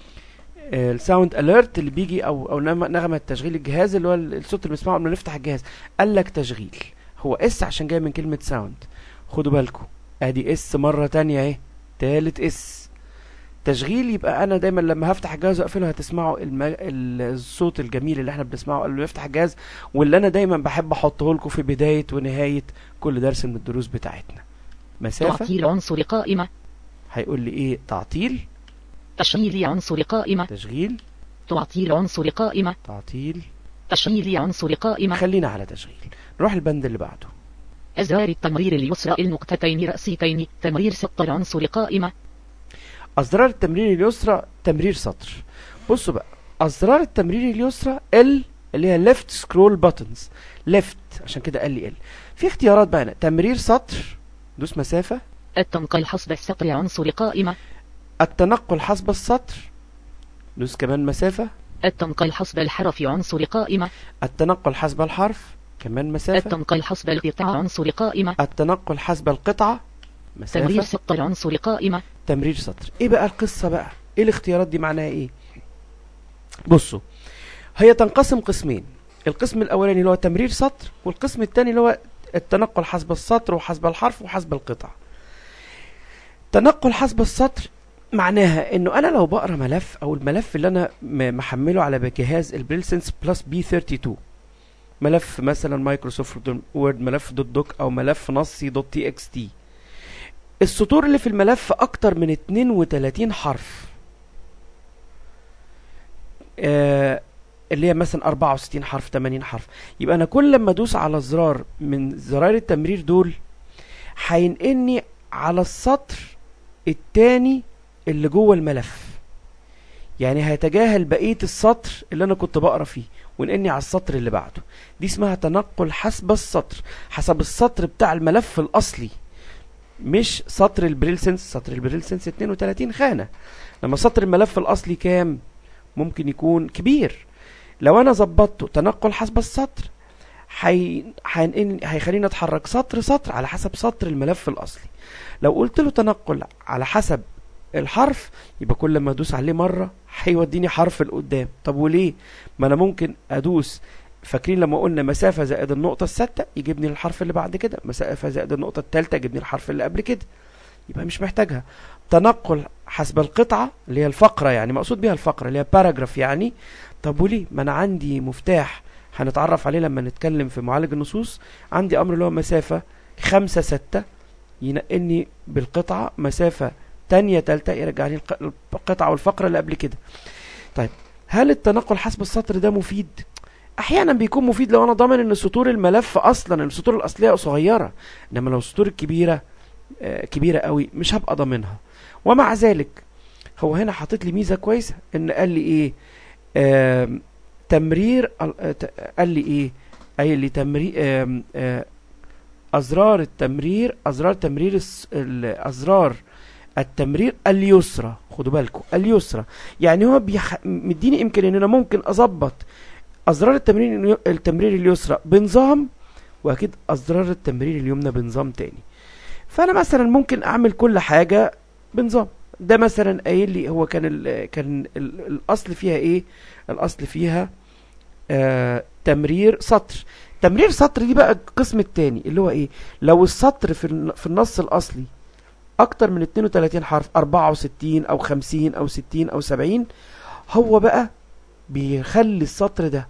الساوند اليرت اللي بيجي او او نغمه نغمة تشغيل الجهاز اللي هو الصوت اللي بنسمعه قبل ما نفتح الجهاز قال لك تشغيل هو اس عشان جاي من كلمه ساوند خدوا بالكم ادي اس مره تانية اهي تالت اس تشغيل يبقى انا دايما لما هفتح الجهاز واقفله هتسمعوا الم... ال- الصوت الجميل اللي احنا بنسمعه قبل ما نفتح الجهاز واللي انا دايما بحب احطه لكم في بدايه ونهايه كل درس من الدروس بتاعتنا مسافه تعطيل عنصر قائمة هيقول لي ايه تعطيل تشغيل عنصر قائمة تشغيل تعطيل عنصر قائمة تعطيل تشغيل عنصر قائمة خلينا على تشغيل نروح البند اللي بعده أزرار التمرير اليسرى النقطتين رأسيتين تمرير سطر عنصر قائمة أزرار التمرير اليسرى تمرير سطر بصوا بقى أزرار التمرير اليسرى ال اللي هي left scroll buttons left عشان كده قال لي ال في اختيارات بقى هنا تمرير سطر دوس مسافة التنقل حسب السطر عنصر قائمة التنقل حسب السطر دوس كمان مسافة التنقل حسب الحرف عنصر قائمة التنقل حسب الحرف كمان مسافة التنقل حسب القطاع عنصر قائمة التنقل حسب القطعة تمرير مسافة سطر عنصر قائمة تمرير سطر ايه بقى القصة بقى ايه الاختيارات دي معناها ايه بصوا هي تنقسم قسمين القسم الاولاني اللي هو تمرير سطر والقسم الثاني اللي هو التنقل حسب السطر وحسب الحرف وحسب القطع تنقل حسب السطر معناها انه انا لو بقرا ملف او الملف اللي انا م- محمله على جهاز البريلسنس بلس بي 32 ملف مثلا مايكروسوفت وورد ملف دوت دوك او ملف نصي دوت تي اكس تي السطور اللي في الملف اكتر من 32 حرف آه اللي هي مثلا 64 حرف 80 حرف يبقى انا كل لما ادوس على زرار من زراير التمرير دول هينقلني على السطر التاني اللي جوه الملف يعني هيتجاهل بقية السطر اللي انا كنت بقرا فيه وينقلني على السطر اللي بعده دي اسمها تنقل حسب السطر حسب السطر بتاع الملف الاصلي مش سطر البريلسنس سطر البريلسنس 32 خانة لما سطر الملف الأصلي كام ممكن يكون كبير لو أنا ظبطته تنقل حسب السطر حي... هينقلني- هيخليني أتحرك سطر سطر على حسب سطر الملف الأصلي لو قلت له تنقل على حسب الحرف يبقى كل ما ادوس عليه مره هيوديني حرف لقدام طب وليه ما انا ممكن ادوس فاكرين لما قلنا مسافة زائد النقطة السادسة يجيبني الحرف اللي بعد كده مسافة زائد النقطة الثالثة يجيبني الحرف اللي قبل كده يبقى مش محتاجها تنقل حسب القطعة اللي هي الفقرة يعني مقصود بيها الفقرة اللي هي باراجراف يعني طب وليه ما انا عندي مفتاح هنتعرف عليه لما نتكلم في معالج النصوص عندي امر اللي هو مسافة خمسة ستة ينقلني بالقطعة مسافة تانية تالتة يرجعني الق- القطعة والفقرة اللي قبل كده طيب هل التنقل حسب السطر ده مفيد احيانا بيكون مفيد لو انا ضامن ان سطور الملف اصلا السطور الاصليه صغيره انما لو السطور الكبيره آه، كبيره قوي مش هبقى ضامنها ومع ذلك هو هنا حاطط لي ميزه كويسه ان قال لي ايه آم، تمرير ال- آه، ت- قال لي ايه قال لي تمرير آم، آه، ازرار التمرير ازرار تمرير الس- ال- ازرار التمرير اليسرى خدوا بالكم اليسرى يعني هو بيح... مديني امكانيه ان انا ممكن اظبط ازرار التمرير التمرير اليسرى بنظام واكيد ازرار التمرير اليمنى بنظام تاني فانا مثلا ممكن اعمل كل حاجه بنظام ده مثلا قايل لي هو كان ال كان ال الاصل فيها ايه الاصل فيها آه تمرير سطر تمرير سطر دي بقى القسم التاني اللي هو ايه لو السطر في الن- في النص الاصلي اكتر من 32 حرف 64 او 50 او 60 او 70 هو بقى بيخلي السطر ده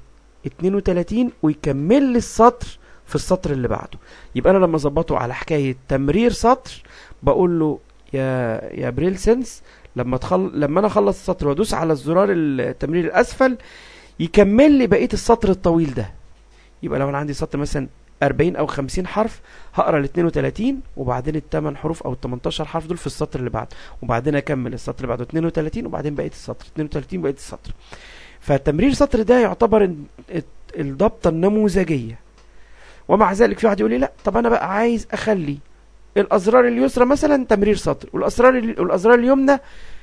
32 ويكمل لي السطر في السطر اللي بعده يبقى انا لما اظبطه على حكايه تمرير سطر بقول له يا يا بريل سنس لما تخل... لما انا اخلص السطر وادوس على الزرار التمرير الاسفل يكمل لي بقيه السطر الطويل ده يبقى لو انا عندي سطر مثلا 40 او 50 حرف هقرا ال 32 وبعدين الثمان حروف او ال 18 حرف دول في السطر اللي بعده وبعدين اكمل السطر اللي بعده 32 وبعدين بقيه السطر 32 بقيه السطر فتمرير سطر ده يعتبر ال- ال- الضبطه النموذجيه ومع ذلك في واحد يقول لي لا طب انا بقى عايز اخلي الازرار اليسرى مثلا تمرير سطر والازرار ال- والازرار اليمنى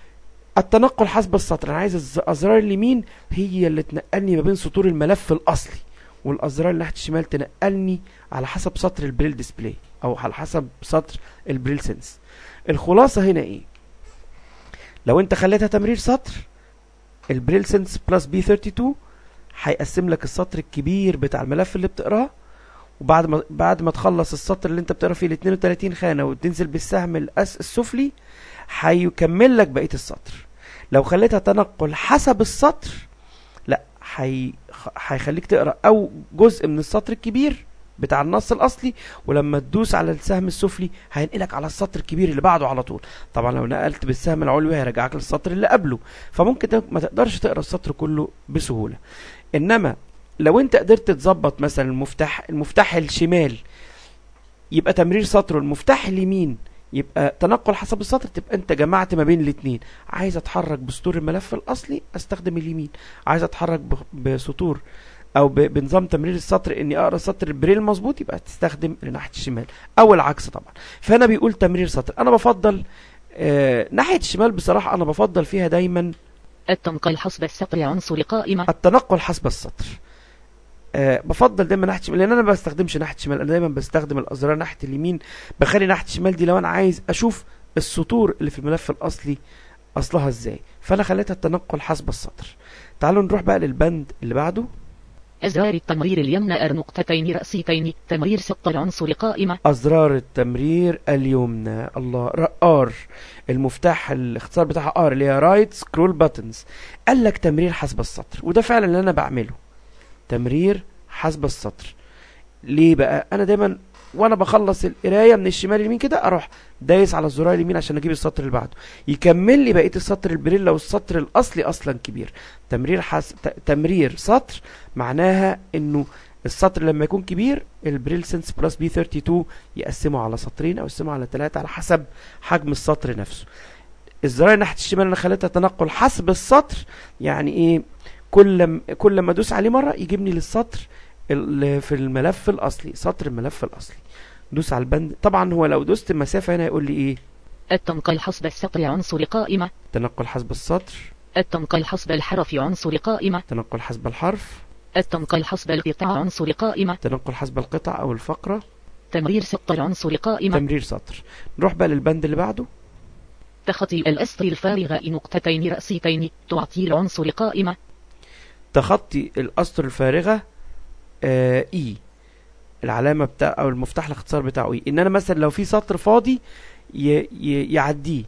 التنقل حسب السطر انا عايز الز- الازرار اليمين هي اللي تنقلني ما بين سطور الملف الاصلي والازرار اللي ناحيه الشمال تنقلني على حسب سطر البريل ديسبلاي او على حسب سطر البريل سنس الخلاصه هنا ايه لو انت خليتها تمرير سطر البريل سنس بلس بي 32 هيقسم لك السطر الكبير بتاع الملف اللي بتقراه وبعد ما بعد ما تخلص السطر اللي انت بتقرا فيه ال 32 خانه وتنزل بالسهم الأس السفلي هيكمل لك بقيه السطر لو خليتها تنقل حسب السطر لا هي- هيخليك تقرا او جزء من السطر الكبير بتاع النص الاصلي ولما تدوس على السهم السفلي هينقلك على السطر الكبير اللي بعده على طول طبعا لو نقلت بالسهم العلوي هيرجعك للسطر اللي قبله فممكن ت- ما تقدرش تقرا السطر كله بسهوله انما لو انت قدرت تظبط مثلا المفتاح المفتاح الشمال يبقى تمرير سطر المفتاح اليمين يبقى تنقل حسب السطر تبقى انت جمعت ما بين الاثنين عايز اتحرك بسطور الملف الاصلي استخدم اليمين عايز اتحرك ب- بسطور او ب- بنظام تمرير السطر اني اقرا سطر البريل مظبوط يبقى تستخدم لناحيه الشمال او العكس طبعا فهنا بيقول تمرير سطر انا بفضل آه ناحيه الشمال بصراحه انا بفضل فيها دايما التنقل حسب السطر عنصر قائمة التنقل حسب السطر أه بفضل دايما ناحيه الشمال لان انا ما بستخدمش ناحيه الشمال انا دايما بستخدم الازرار ناحيه اليمين بخلي ناحيه الشمال دي لو انا عايز اشوف السطور اللي في الملف الاصلي اصلها ازاي فانا خليتها التنقل حسب السطر تعالوا نروح بقى للبند اللي بعده أزرار التمرير اليمنى أر نقطتين رأسيتين تمرير سطر عنصر قائمة ازرار التمرير اليمنى الله ر- ار المفتاح الاختصار بتاعها ار اللي هي رايت سكرول باتنز قال لك تمرير حسب السطر وده فعلا اللي انا بعمله تمرير حسب السطر ليه بقى انا دايما وانا بخلص القرايه من الشمال اليمين كده اروح دايس على الزرار اليمين عشان اجيب السطر اللي بعده يكمل لي بقيه السطر البريل لو السطر الاصلي اصلا كبير تمرير حسب ت- تمرير سطر معناها انه السطر لما يكون كبير البريل سنس بلس بي 32 يقسمه على سطرين او يقسمه على ثلاثه على حسب حجم السطر نفسه الزراير ناحيه الشمال انا خليتها تنقل حسب السطر يعني ايه كل م- كل ما ادوس عليه مره يجيبني للسطر اللي في الملف الاصلي سطر الملف الاصلي دوس على البند طبعا هو لو دوست مسافه هنا يقول لي ايه التنقل حسب السطر عنصر قائمة تنقل حسب السطر التنقل حسب الحرف عنصر قائمة تنقل حسب الحرف التنقل حسب القطع عنصر قائمة تنقل حسب القطع او الفقره تمرير سطر عنصر قائمة تمرير سطر نروح بقى للبند اللي بعده تخطي الأسطر الفارغة نقطتين رأسيتين تعطي العنصر قائمة تخطي الاسطر الفارغه آه اي العلامه بتاع او المفتاح الاختصار بتاعه اي ان انا مثلا لو في سطر فاضي ي... ي... يعديه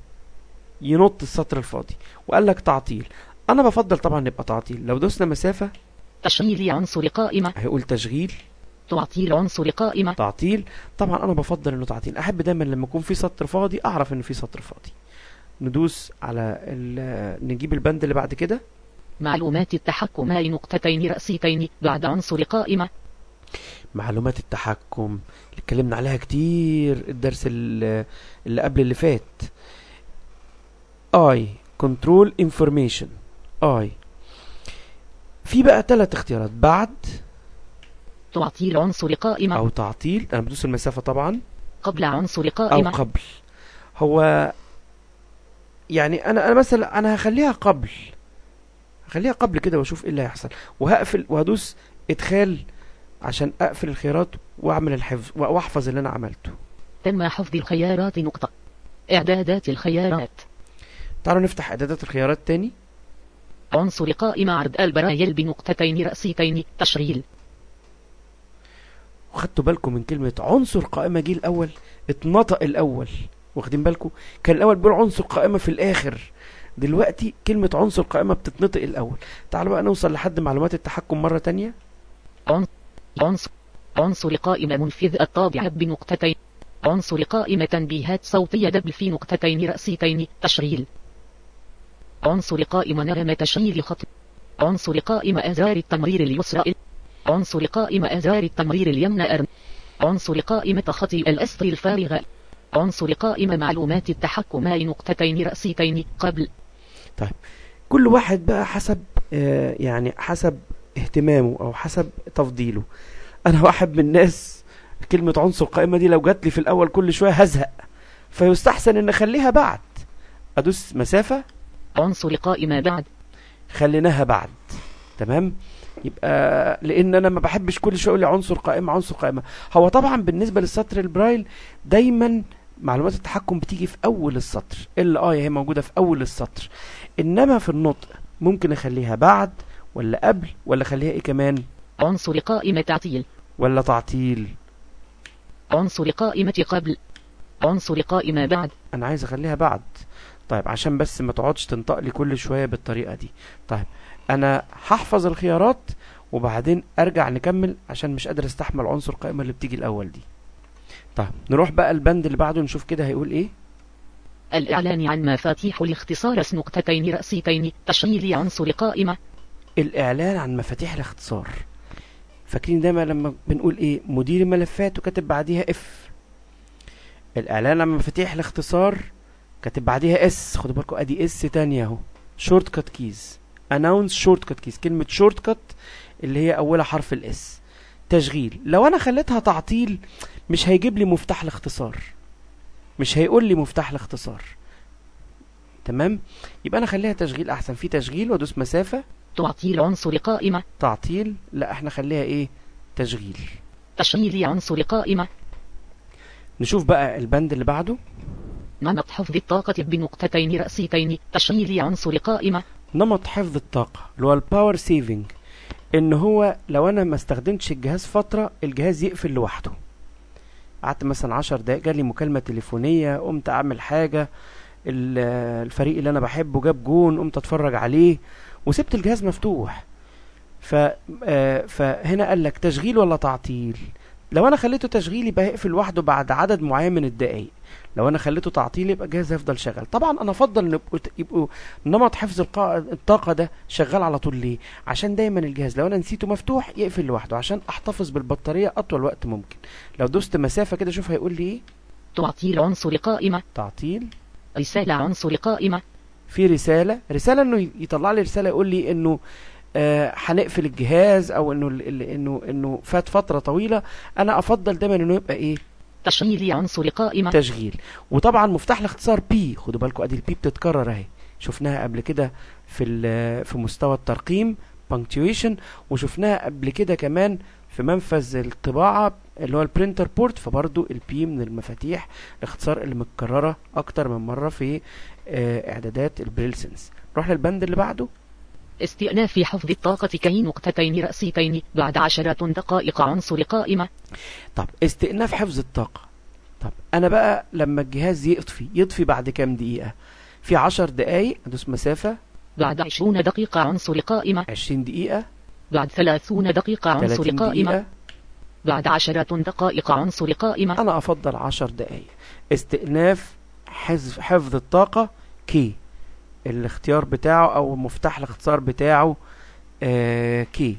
ينط السطر الفاضي وقال لك تعطيل انا بفضل طبعا يبقى تعطيل لو دوسنا مسافه تشغيل عنصر قائمة هيقول تشغيل تعطي العنصر قائمة تعطيل طبعا انا بفضل انه تعطيل احب دايما لما يكون في سطر فاضي اعرف ان في سطر فاضي ندوس على ال... نجيب البند اللي بعد كده معلومات التحكم نقطتين رأسيتين بعد عنصر قائمة معلومات التحكم اللي اتكلمنا عليها كتير الدرس ال- اللي قبل اللي فات اي كنترول انفورميشن اي في بقى ثلاث اختيارات بعد تعطي العنصر قائمة او تعطيل انا بدوس المسافه طبعا قبل عنصر او قائمة قبل هو يعني انا انا مثلا انا هخليها قبل هخليها قبل كده واشوف ايه اللي هيحصل وهقفل وهدوس ادخال عشان اقفل الخيارات واعمل الحفظ واحفظ اللي انا عملته تم حفظ الخيارات نقطة إعدادات الخيارات تعالوا نفتح اعدادات الخيارات تاني عنصر قائمة عرض البرايل بنقطتين رأسيتين تشغيل وخدتوا بالكم من كلمة عنصر قائمة جه الأول اتنطق الأول واخدين بالكم كان الأول بيقول عنصر قائمة في الآخر دلوقتي كلمة عنصر قائمة بتتنطق الأول تعالوا بقى نوصل لحد معلومات التحكم مرة تانية عنصر عنصر قائمة منفذ الطابعة بنقطتين عنصر قائمة تنبيهات صوتية دبل في نقطتين رأسيتين تشغيل عنصر قائمة نغمة تشغيل خط عنصر قائمة أزرار التمرير اليسرى عنصر قائمة أزرار التمرير اليمنى أرم عنصر قائمة خطي الأسطر الفارغة عنصر قائمة معلومات التحكم نقطتين رأسيتين قبل كل واحد بقى حسب آه يعني حسب اهتمامه أو حسب تفضيله أنا واحد من الناس كلمة عنصر قائمة دي لو جات لي في الأول كل شوية هزهق فيستحسن إن أخليها بعد أدوس مسافة عنصر قائمة بعد خليناها بعد تمام يبقى لان انا ما بحبش كل شويه اقول لي عنصر قائمه عنصر قائمه هو طبعا بالنسبه للسطر البرايل دايما معلومات التحكم بتيجي في اول السطر ال اي هي موجوده في اول السطر انما في النطق ممكن اخليها بعد ولا قبل ولا اخليها ايه كمان عنصر قائمة تعطيل ولا تعطيل عنصر قائمة قبل عنصر قائمة بعد انا عايز اخليها بعد طيب عشان بس ما تقعدش تنطق لي كل شويه بالطريقه دي طيب انا هحفظ الخيارات وبعدين ارجع نكمل عشان مش قادر استحمل عنصر القائمه اللي بتيجي الاول دي طيب نروح بقى البند اللي بعده نشوف كده هيقول ايه الإعلان عن مفاتيح الاختصار اس نقطتين رأسيتين تشغيل عنصر قائمة الاعلان عن مفاتيح الاختصار فاكرين دايما لما بنقول ايه مدير الملفات وكاتب بعديها اف الاعلان عن مفاتيح الاختصار كاتب بعديها اس خدوا بالكم ادي اس تانية اهو شورت كات كيز اناونس شورت كات كيز كلمه شورت كات اللي هي اولها حرف الاس تشغيل لو انا خليتها تعطيل مش هيجيب لي مفتاح الاختصار مش هيقول لي مفتاح الاختصار تمام يبقى انا خليها تشغيل احسن في تشغيل وادوس مسافه تعطيل عنصر قائمة تعطيل لا احنا خليها ايه تشغيل تشغيل عنصر قائمة نشوف بقى البند اللي بعده نمط حفظ الطاقة بنقطتين رأسيتين تشغيل عنصر قائمة نمط حفظ الطاقة اللي هو الباور سيفنج ان هو لو انا ما استخدمتش الجهاز فترة الجهاز يقفل لوحده قعدت مثلا عشر دقايق جالي مكالمة تليفونية قمت اعمل حاجة ال- الفريق اللي انا بحبه جاب جون قمت اتفرج عليه وسبت الجهاز مفتوح ف آه، فهنا قال لك تشغيل ولا تعطيل لو انا خليته تشغيل يبقى هيقفل لوحده بعد عدد معين من الدقايق لو انا خليته تعطيل يبقى الجهاز هيفضل شغال طبعا انا افضل ان يبقوا يبقوا نمط حفظ القا- الطاقه ده شغال على طول ليه عشان دايما الجهاز لو انا نسيته مفتوح يقفل لوحده عشان احتفظ بالبطاريه اطول وقت ممكن لو دوست مسافه كده شوف هيقول لي ايه تعطيل عنصر قائمة تعطيل رسالة عنصر قائمة في رساله رساله انه يطلع لي رساله يقول لي انه آه، هنقفل الجهاز او انه ال- ال- انه انه فات فتره طويله انا افضل دايما انه يبقى ايه تشغيل عنصر قائمة تشغيل وطبعا مفتاح الاختصار بي خدوا بالكم ادي البي بتتكرر اهي شفناها قبل كده في ال- في مستوى الترقيم punctuation وشفناها قبل كده كمان في منفذ الطباعة اللي هو البرينتر بورت فبرضو البي من المفاتيح الاختصار اللي متكررة اكتر من مرة في آه، اعدادات البريل سنس نروح للبند اللي بعده استئناف حفظ الطاقة كي نقطتين رأسيتين بعد عشرات دقائق عنصر قائمة طب استئناف حفظ الطاقة طب انا بقى لما الجهاز يطفي يطفي بعد كام دقيقة في عشر دقايق ادوس مسافة بعد عشرون دقيقة عنصر قائمة عشرين دقيقة بعد ثلاثون دقيقة عنصر 30 قائمة دقيقة بعد عشرات دقائق عنصر قائمة انا افضل عشر دقايق استئناف حفظ حفظ الطاقة كي الاختيار بتاعه او مفتاح الاختصار بتاعه آه كي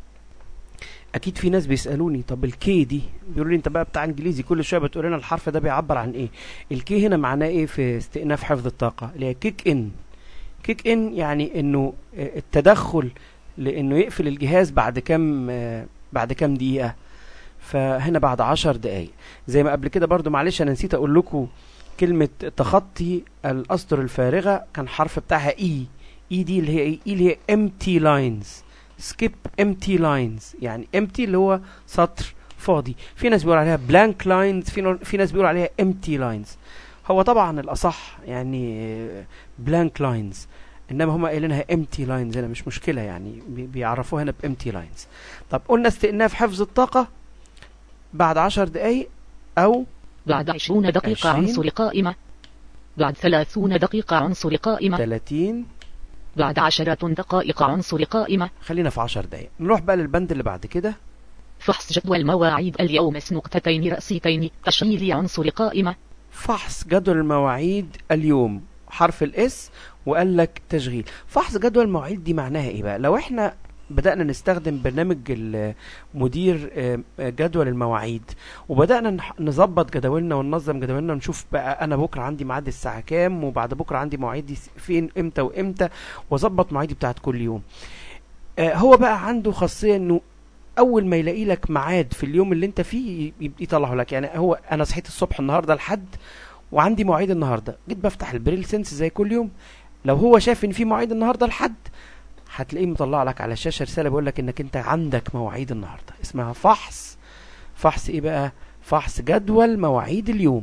اكيد في ناس بيسالوني طب الكي دي بيقولوا لي انت بقى بتاع انجليزي كل شويه بتقول لنا الحرف ده بيعبر عن ايه الكي هنا معناه ايه في استئناف حفظ الطاقه اللي هي كيك ان كيك ان يعني انه آه، التدخل لانه يقفل الجهاز بعد كام آه، بعد كام دقيقه فهنا بعد عشر دقايق زي ما قبل كده برضو معلش انا نسيت اقول لكم كلمة تخطي الأسطر الفارغة كان حرف بتاعها اي اي دي اللي هي ايه اي اللي هي empty lines skip empty lines يعني empty اللي هو سطر فاضي في ناس بيقول عليها blank lines في, نوع- في ناس بيقول عليها empty lines هو طبعا الأصح يعني blank lines انما هم قايلينها empty lines هنا مش مشكلة يعني بي- بيعرفوها هنا ب empty lines طب قلنا استئناف حفظ الطاقة بعد عشر دقايق او بعد عشرون دقيقة عشرين. عنصر قائمة بعد ثلاثون دقيقة عنصر قائمة 30 بعد عشرات دقائق عنصر قائمة خلينا في 10 دقايق نروح بقى للبند اللي بعد كده فحص جدول مواعيد اليوم اس نقطتين رأسيتين تشغيل عنصر قائمة فحص جدول المواعيد اليوم حرف الاس وقال لك تشغيل فحص جدول المواعيد دي معناها ايه بقى لو احنا بدأنا نستخدم برنامج ال- مدير آه، جدول المواعيد وبدأنا نح- نظبط جداولنا وننظم جداولنا ونشوف بقى انا بكره عندي ميعاد الساعة كام وبعد بكره عندي مواعيدي س- فين امتى وامتى واظبط مواعيدي بتاعت كل يوم آه، هو بقى عنده خاصية انه اول ما يلاقي لك ميعاد في اليوم اللي انت فيه ي- يطلعه لك يعني هو انا صحيت الصبح النهارده لحد وعندي مواعيد النهارده جيت بفتح البريل سنس زي كل يوم لو هو شاف ان في مواعيد النهارده لحد هتلاقيه مطلع لك على الشاشه رساله بيقول لك انك انت عندك مواعيد النهارده اسمها فحص فحص ايه بقى فحص جدول مواعيد اليوم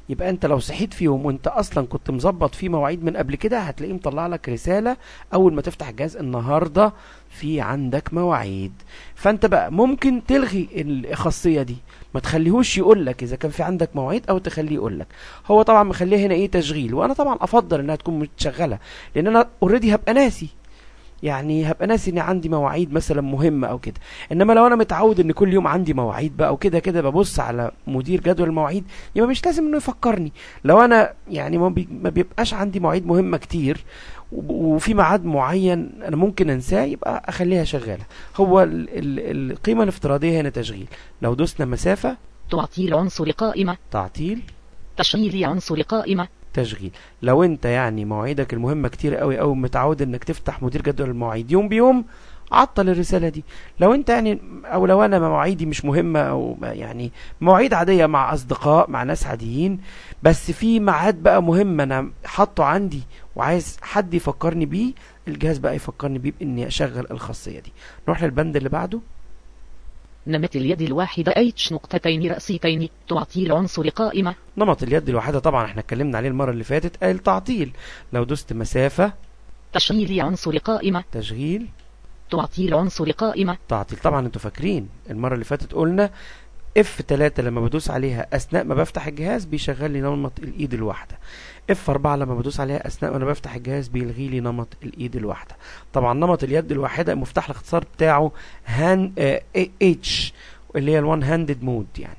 يبقى انت لو صحيت في يوم وانت اصلا كنت مظبط فيه مواعيد من قبل كده هتلاقيه مطلع لك رساله اول ما تفتح الجهاز النهارده في عندك مواعيد فانت بقى ممكن تلغي الخاصيه دي ما تخليهوش يقول لك اذا كان في عندك مواعيد او تخليه يقول لك هو طبعا مخليها هنا ايه تشغيل وانا طبعا افضل انها تكون متشغله لان انا اوريدي هبقى ناسي يعني هبقى ناسي ان عندي مواعيد مثلا مهمه او كده انما لو انا متعود ان كل يوم عندي مواعيد بقى وكده كده ببص على مدير جدول المواعيد يبقى مش لازم انه يفكرني لو انا يعني ما, بي ما بيبقاش عندي مواعيد مهمه كتير وب- وفي ميعاد معين انا ممكن انساه يبقى اخليها شغاله هو ال ال القيمه الافتراضيه هنا تشغيل لو دوسنا مسافه تعطيل عنصر قائمة تعطيل تشغيل عنصر قائمة تشغيل لو انت يعني مواعيدك المهمه كتير قوي قوي متعود انك تفتح مدير جدول المواعيد يوم بيوم عطل الرساله دي لو انت يعني او لو انا مواعيدي مش مهمه او ما- يعني مواعيد عاديه مع اصدقاء مع ناس عاديين بس في ميعاد بقى مهم انا حاطه عندي وعايز حد يفكرني بيه الجهاز بقى يفكرني بيه باني اشغل الخاصيه دي نروح للبند اللي بعده نمت اليد الواحدة H نقطتين رأسيتين تعطيل عنصر قائمة نمط اليد الواحده طبعا احنا اتكلمنا عليه المره اللي فاتت قال تعطيل لو دوست مسافه تشغيل عنصر قائمة تشغيل تعطيل عنصر قائمة تعطيل طبعا انتوا فاكرين المره اللي فاتت قلنا اف 3 لما بدوس عليها اثناء ما بفتح الجهاز بيشغل لي نمط الايد الواحده اف 4 لما بدوس عليها اثناء ما انا بفتح الجهاز بيلغي لي نمط الايد الواحده طبعا نمط اليد الواحده مفتاح الاختصار بتاعه هان اتش اللي هي الوان هاندد مود يعني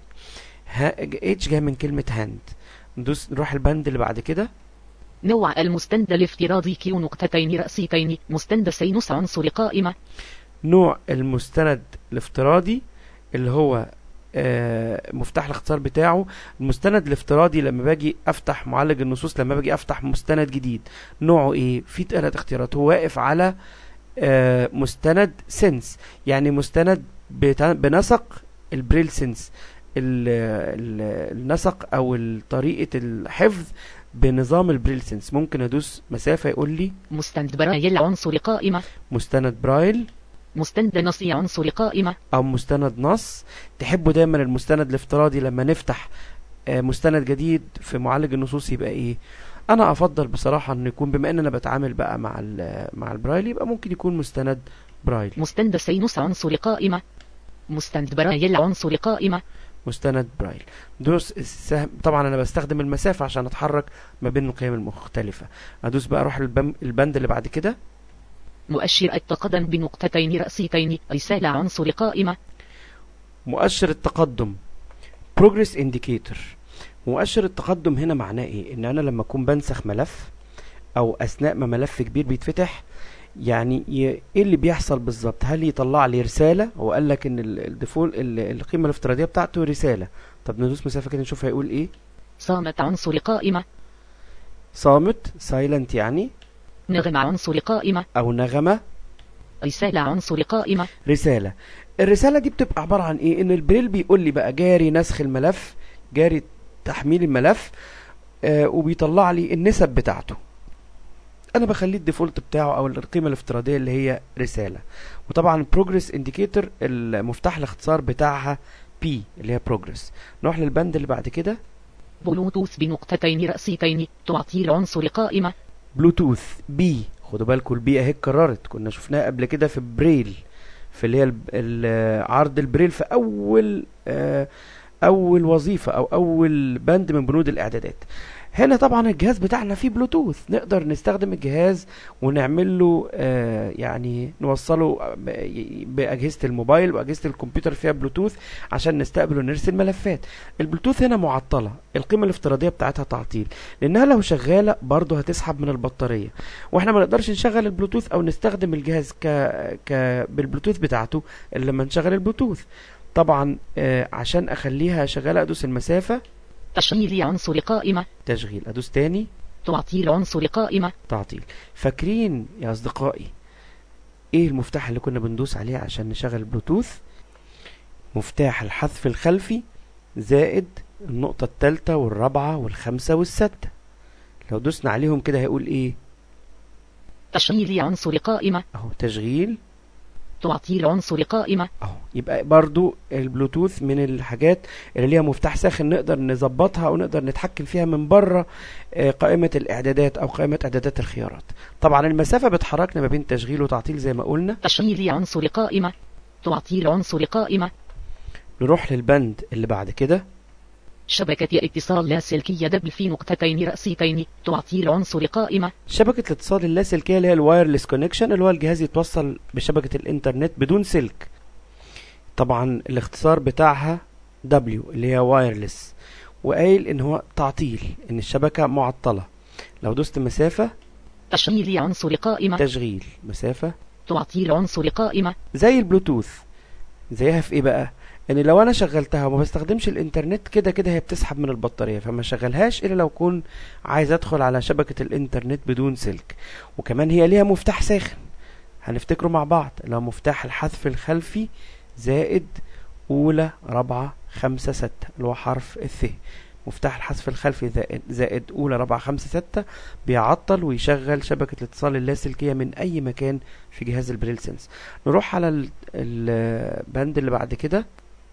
اتش جاي من كلمه هاند ندوس نروح البند اللي بعد كده نوع المستند الافتراضي كيو نقطتين رأسيتين مستند سينوس عنصر قائمة نوع المستند الافتراضي اللي هو آه، مفتاح الاختصار بتاعه المستند الافتراضي لما باجي افتح معالج النصوص لما باجي افتح مستند جديد نوعه ايه في ثلاث اختيارات هو واقف على آه، مستند سنس يعني مستند بتا- بنسق البريل سنس ال- ال- النسق او ال- طريقه الحفظ بنظام البريل سنس ممكن ادوس مسافه يقول لي مستند برايل عنصر قائمة مستند برايل مستند نصي عنصر قائمة او مستند نص تحبوا دايما المستند الافتراضي لما نفتح آه، مستند جديد في معالج النصوص يبقى ايه انا افضل بصراحه ان يكون بما ان انا بتعامل بقى مع ال- مع البرايل يبقى ممكن يكون مستند برايل مستند سينوس عنصر قائمة مستند برايل عنصر قائمة مستند برايل دوس السهم طبعا انا بستخدم المسافه عشان اتحرك ما بين القيم المختلفه ادوس بقى اروح البم- البند اللي بعد كده مؤشر التقدم بنقطتين رأسيتين رسالة عنصر قائمة مؤشر التقدم progress indicator مؤشر التقدم هنا معناه ايه ان انا لما اكون بنسخ ملف او اثناء ما ملف كبير بيتفتح يعني ي- ايه اللي بيحصل بالظبط هل يطلع لي رساله هو قال لك ان الديفول القيمه الافتراضيه بتاعته رساله طب ندوس مسافه كده نشوف هيقول ايه صامت عنصر قائمة صامت سايلنت يعني نغم عنصر قائمة او نغمه رسالة عنصر قائمة رسالة الرسالة دي بتبقى عبارة عن ايه ان البريل بيقول لي بقى جاري نسخ الملف جاري تحميل الملف آه وبيطلع لي النسب بتاعته انا بخليه الديفولت بتاعه او القيمة الافتراضية اللي هي رسالة وطبعا بروجرس انديكيتور المفتاح الاختصار بتاعها بي اللي هي بروجرس نروح للبند اللي بعد كده بلوتوث بنقطتين رأسيتين تعطيل عنصر قائمة بلوتوث بي خدوا بالكم البي اهي اتكررت كنا شفناها قبل كده في بريل في اللي هي الب- ال- عرض البريل في اول آه، اول وظيفه او اول بند من بنود الاعدادات هنا طبعا الجهاز بتاعنا فيه بلوتوث نقدر نستخدم الجهاز ونعمل له آه، يعني نوصله ب- باجهزه الموبايل واجهزه الكمبيوتر فيها بلوتوث عشان نستقبل ونرسل ملفات البلوتوث هنا معطله القيمه الافتراضيه بتاعتها تعطيل لانها لو شغاله برضه هتسحب من البطاريه واحنا ما نقدرش نشغل البلوتوث او نستخدم الجهاز ك... ك بالبلوتوث بتاعته الا لما نشغل البلوتوث طبعا آه عشان اخليها شغاله ادوس المسافه تشغيل عنصر قائمة تشغيل ادوس تاني تعطيل عنصر قائمة تعطيل فاكرين يا اصدقائي ايه المفتاح اللي كنا بندوس عليه عشان نشغل البلوتوث مفتاح الحذف الخلفي زائد النقطة التالتة والرابعة والخامسة والستة لو دوسنا عليهم كده هيقول ايه تشغيل عنصر قائمة اهو تشغيل تعطي العنصر قائمة اهو يبقى برضو البلوتوث من الحاجات اللي ليها مفتاح ساخن نقدر نظبطها او نقدر نتحكم فيها من بره آه، قائمة الاعدادات او قائمة اعدادات الخيارات طبعا المسافة بتحركنا ما بين تشغيل وتعطيل زي ما قلنا تشغيل عنصر قائمة تعطي العنصر قائمة نروح للبند اللي بعد كده شبكة اتصال لاسلكية دبل في نقطتين رأسيتين تعطي العنصر قائمة شبكة الاتصال اللاسلكية اللي هي الوايرلس كونكشن اللي هو الجهاز يتوصل بشبكة الانترنت بدون سلك طبعا الاختصار بتاعها W اللي هي وايرلس وقايل ان هو تعطيل ان الشبكة معطلة لو دوست مسافة تشغيل عنصر قائمة تشغيل مسافة تعطي العنصر قائمة زي البلوتوث زيها في ايه بقى ان لو انا شغلتها وما بستخدمش الانترنت كده كده هي بتسحب من البطارية فما شغلهاش الا لو كون عايز ادخل على شبكة الانترنت بدون سلك وكمان هي ليها مفتاح ساخن هنفتكره مع بعض اللي هو مفتاح الحذف الخلفي زائد اولى رابعة خمسة ستة اللي هو حرف الث مفتاح الحذف الخلفي زائد, زائد اولى رابعة خمسة ستة بيعطل ويشغل شبكة الاتصال اللاسلكية من اي مكان في جهاز البريل سنس نروح على ال- البند اللي بعد كده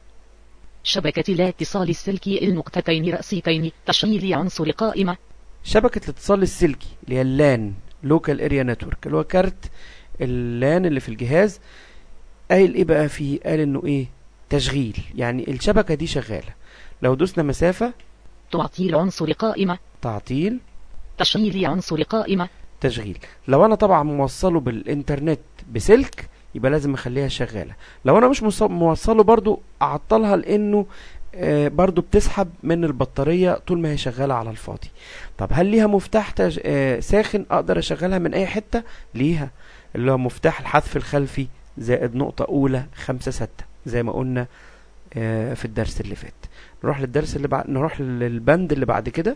شبكة الاتصال السلكي النقطتين رأسيتين تشغيل عنصر قائمة شبكة الاتصال السلكي اللي هي اللان لوكال اريا نتورك اللي هو كارت اللان اللي في الجهاز قايل ايه بقى فيه قال انه ايه تشغيل يعني الشبكة دي شغالة لو دوسنا مسافة تعطي العنصر قائمة تعطيل تشغيل عنصر قائمة تشغيل لو انا طبعا موصله بالانترنت بسلك يبقى لازم اخليها شغالة لو انا مش مص- موصله برضو اعطلها لانه آه، برضو بتسحب من البطارية طول ما هي شغالة على الفاضي طب هل ليها مفتاح تج... آه، ساخن اقدر اشغلها من اي حتة ليها اللي هو مفتاح الحذف الخلفي زائد نقطة اولى خمسة ستة زي ما قلنا آه، في الدرس اللي فات نروح للدرس اللي بعد نروح للبند اللي بعد كده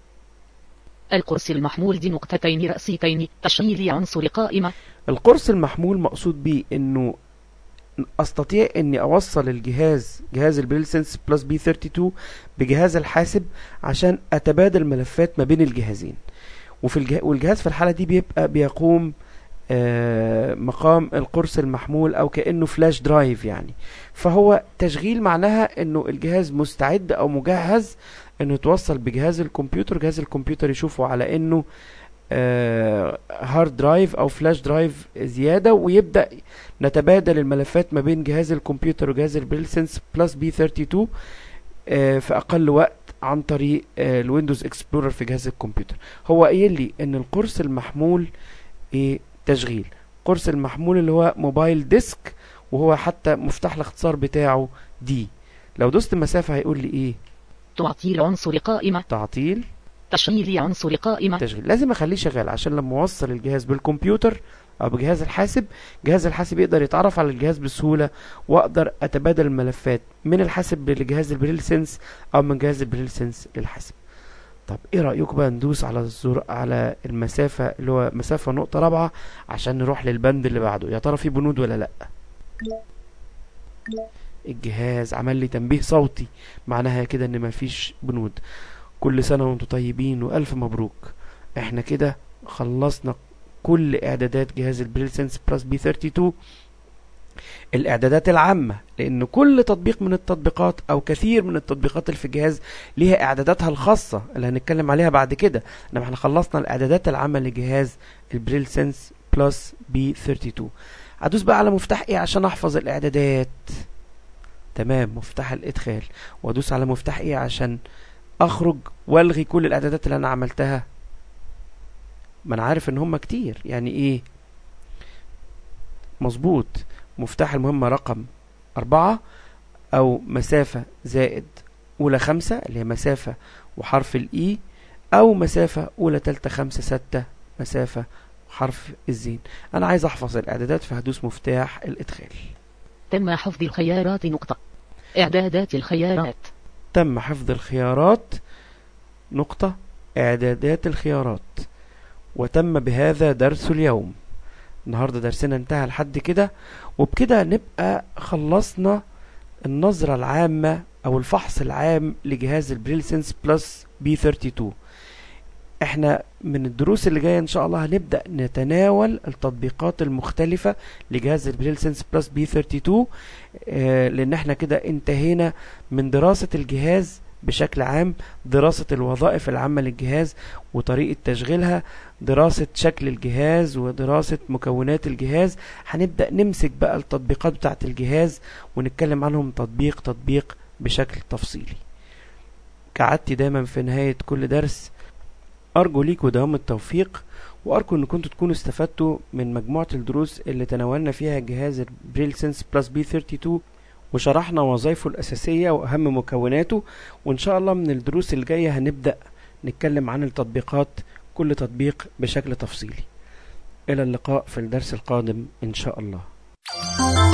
القرص المحمول دي نقطتين رأسيتين تشغيل عنصر قائمة القرص المحمول مقصود بيه انه استطيع اني اوصل الجهاز جهاز البريل سنس بلس بي 32 بجهاز الحاسب عشان اتبادل ملفات ما بين الجهازين وفي الجه... والجهاز في الحالة دي بيبقى بيقوم آه مقام القرص المحمول او كأنه فلاش درايف يعني فهو تشغيل معناها انه الجهاز مستعد او مجهز انه يتوصل بجهاز الكمبيوتر جهاز الكمبيوتر يشوفه على انه آه، هارد درايف او فلاش درايف زياده ويبدا نتبادل الملفات ما بين جهاز الكمبيوتر وجهاز البريل سنس بلس بي 32 آه، في اقل وقت عن طريق آه، الويندوز اكسبلورر في جهاز الكمبيوتر هو قايل لي ان القرص المحمول ايه تشغيل القرص المحمول اللي هو موبايل ديسك وهو حتى مفتاح الاختصار بتاعه دي لو دوست مسافه هيقول لي ايه تعطي العنصر قائمة تعطيل تشغيل عنصر قائمة تشغيل لازم اخليه شغال عشان لما اوصل الجهاز بالكمبيوتر او بجهاز الحاسب جهاز الحاسب يقدر يتعرف على الجهاز بسهوله واقدر اتبادل الملفات من الحاسب لجهاز البريل سنس او من جهاز البريل سنس للحاسب طب ايه رايكم بقى ندوس على الزر على المسافه اللي هو مسافه نقطه رابعه عشان نروح للبند اللي بعده يا ترى في بنود ولا لا الجهاز عمل لي تنبيه صوتي معناها كده ان مفيش بنود كل سنة وانتم طيبين وألف مبروك احنا كده خلصنا كل اعدادات جهاز البريل سنس بلس بي 32 الاعدادات العامة لان كل تطبيق من التطبيقات او كثير من التطبيقات اللي في الجهاز ليها اعداداتها الخاصة اللي هنتكلم عليها بعد كده انما احنا خلصنا الاعدادات العامة لجهاز البريل سنس بلس بي 32 هدوس بقى على مفتاح ايه عشان احفظ الاعدادات تمام مفتاح الادخال وادوس على مفتاح ايه عشان اخرج والغي كل الاعدادات اللي انا عملتها ما انا عارف ان هم كتير يعني ايه مظبوط مفتاح المهمة رقم أربعة أو مسافة زائد أولى خمسة اللي هي مسافة وحرف الإي أو مسافة أولى تالتة خمسة ستة مسافة وحرف الزين أنا عايز أحفظ الإعدادات فهدوس مفتاح الإدخال تم حفظ الخيارات نقطة إعدادات الخيارات تم حفظ الخيارات نقطة إعدادات الخيارات وتم بهذا درس اليوم النهاردة درسنا انتهى لحد كده وبكده نبقى خلصنا النظرة العامة أو الفحص العام لجهاز البريل سنس بلس بي 32 احنا من الدروس اللي جايه ان شاء الله هنبدا نتناول التطبيقات المختلفه لجهاز البريل سنس بلس بي 32 آه لان احنا كده انتهينا من دراسه الجهاز بشكل عام دراسة الوظائف العامة للجهاز وطريقة تشغيلها دراسة شكل الجهاز ودراسة مكونات الجهاز هنبدأ نمسك بقى التطبيقات بتاعة الجهاز ونتكلم عنهم تطبيق تطبيق بشكل تفصيلي كعادتي دايما في نهاية كل درس أرجو ليكوا دوام التوفيق وأرجو إن كنتوا تكونوا استفدتوا من مجموعة الدروس اللي تناولنا فيها جهاز البريل سنس بلس بي 32 وشرحنا وظائفه الأساسية وأهم مكوناته وإن شاء الله من الدروس الجاية هنبدأ نتكلم عن التطبيقات كل تطبيق بشكل تفصيلي إلى اللقاء في الدرس القادم إن شاء الله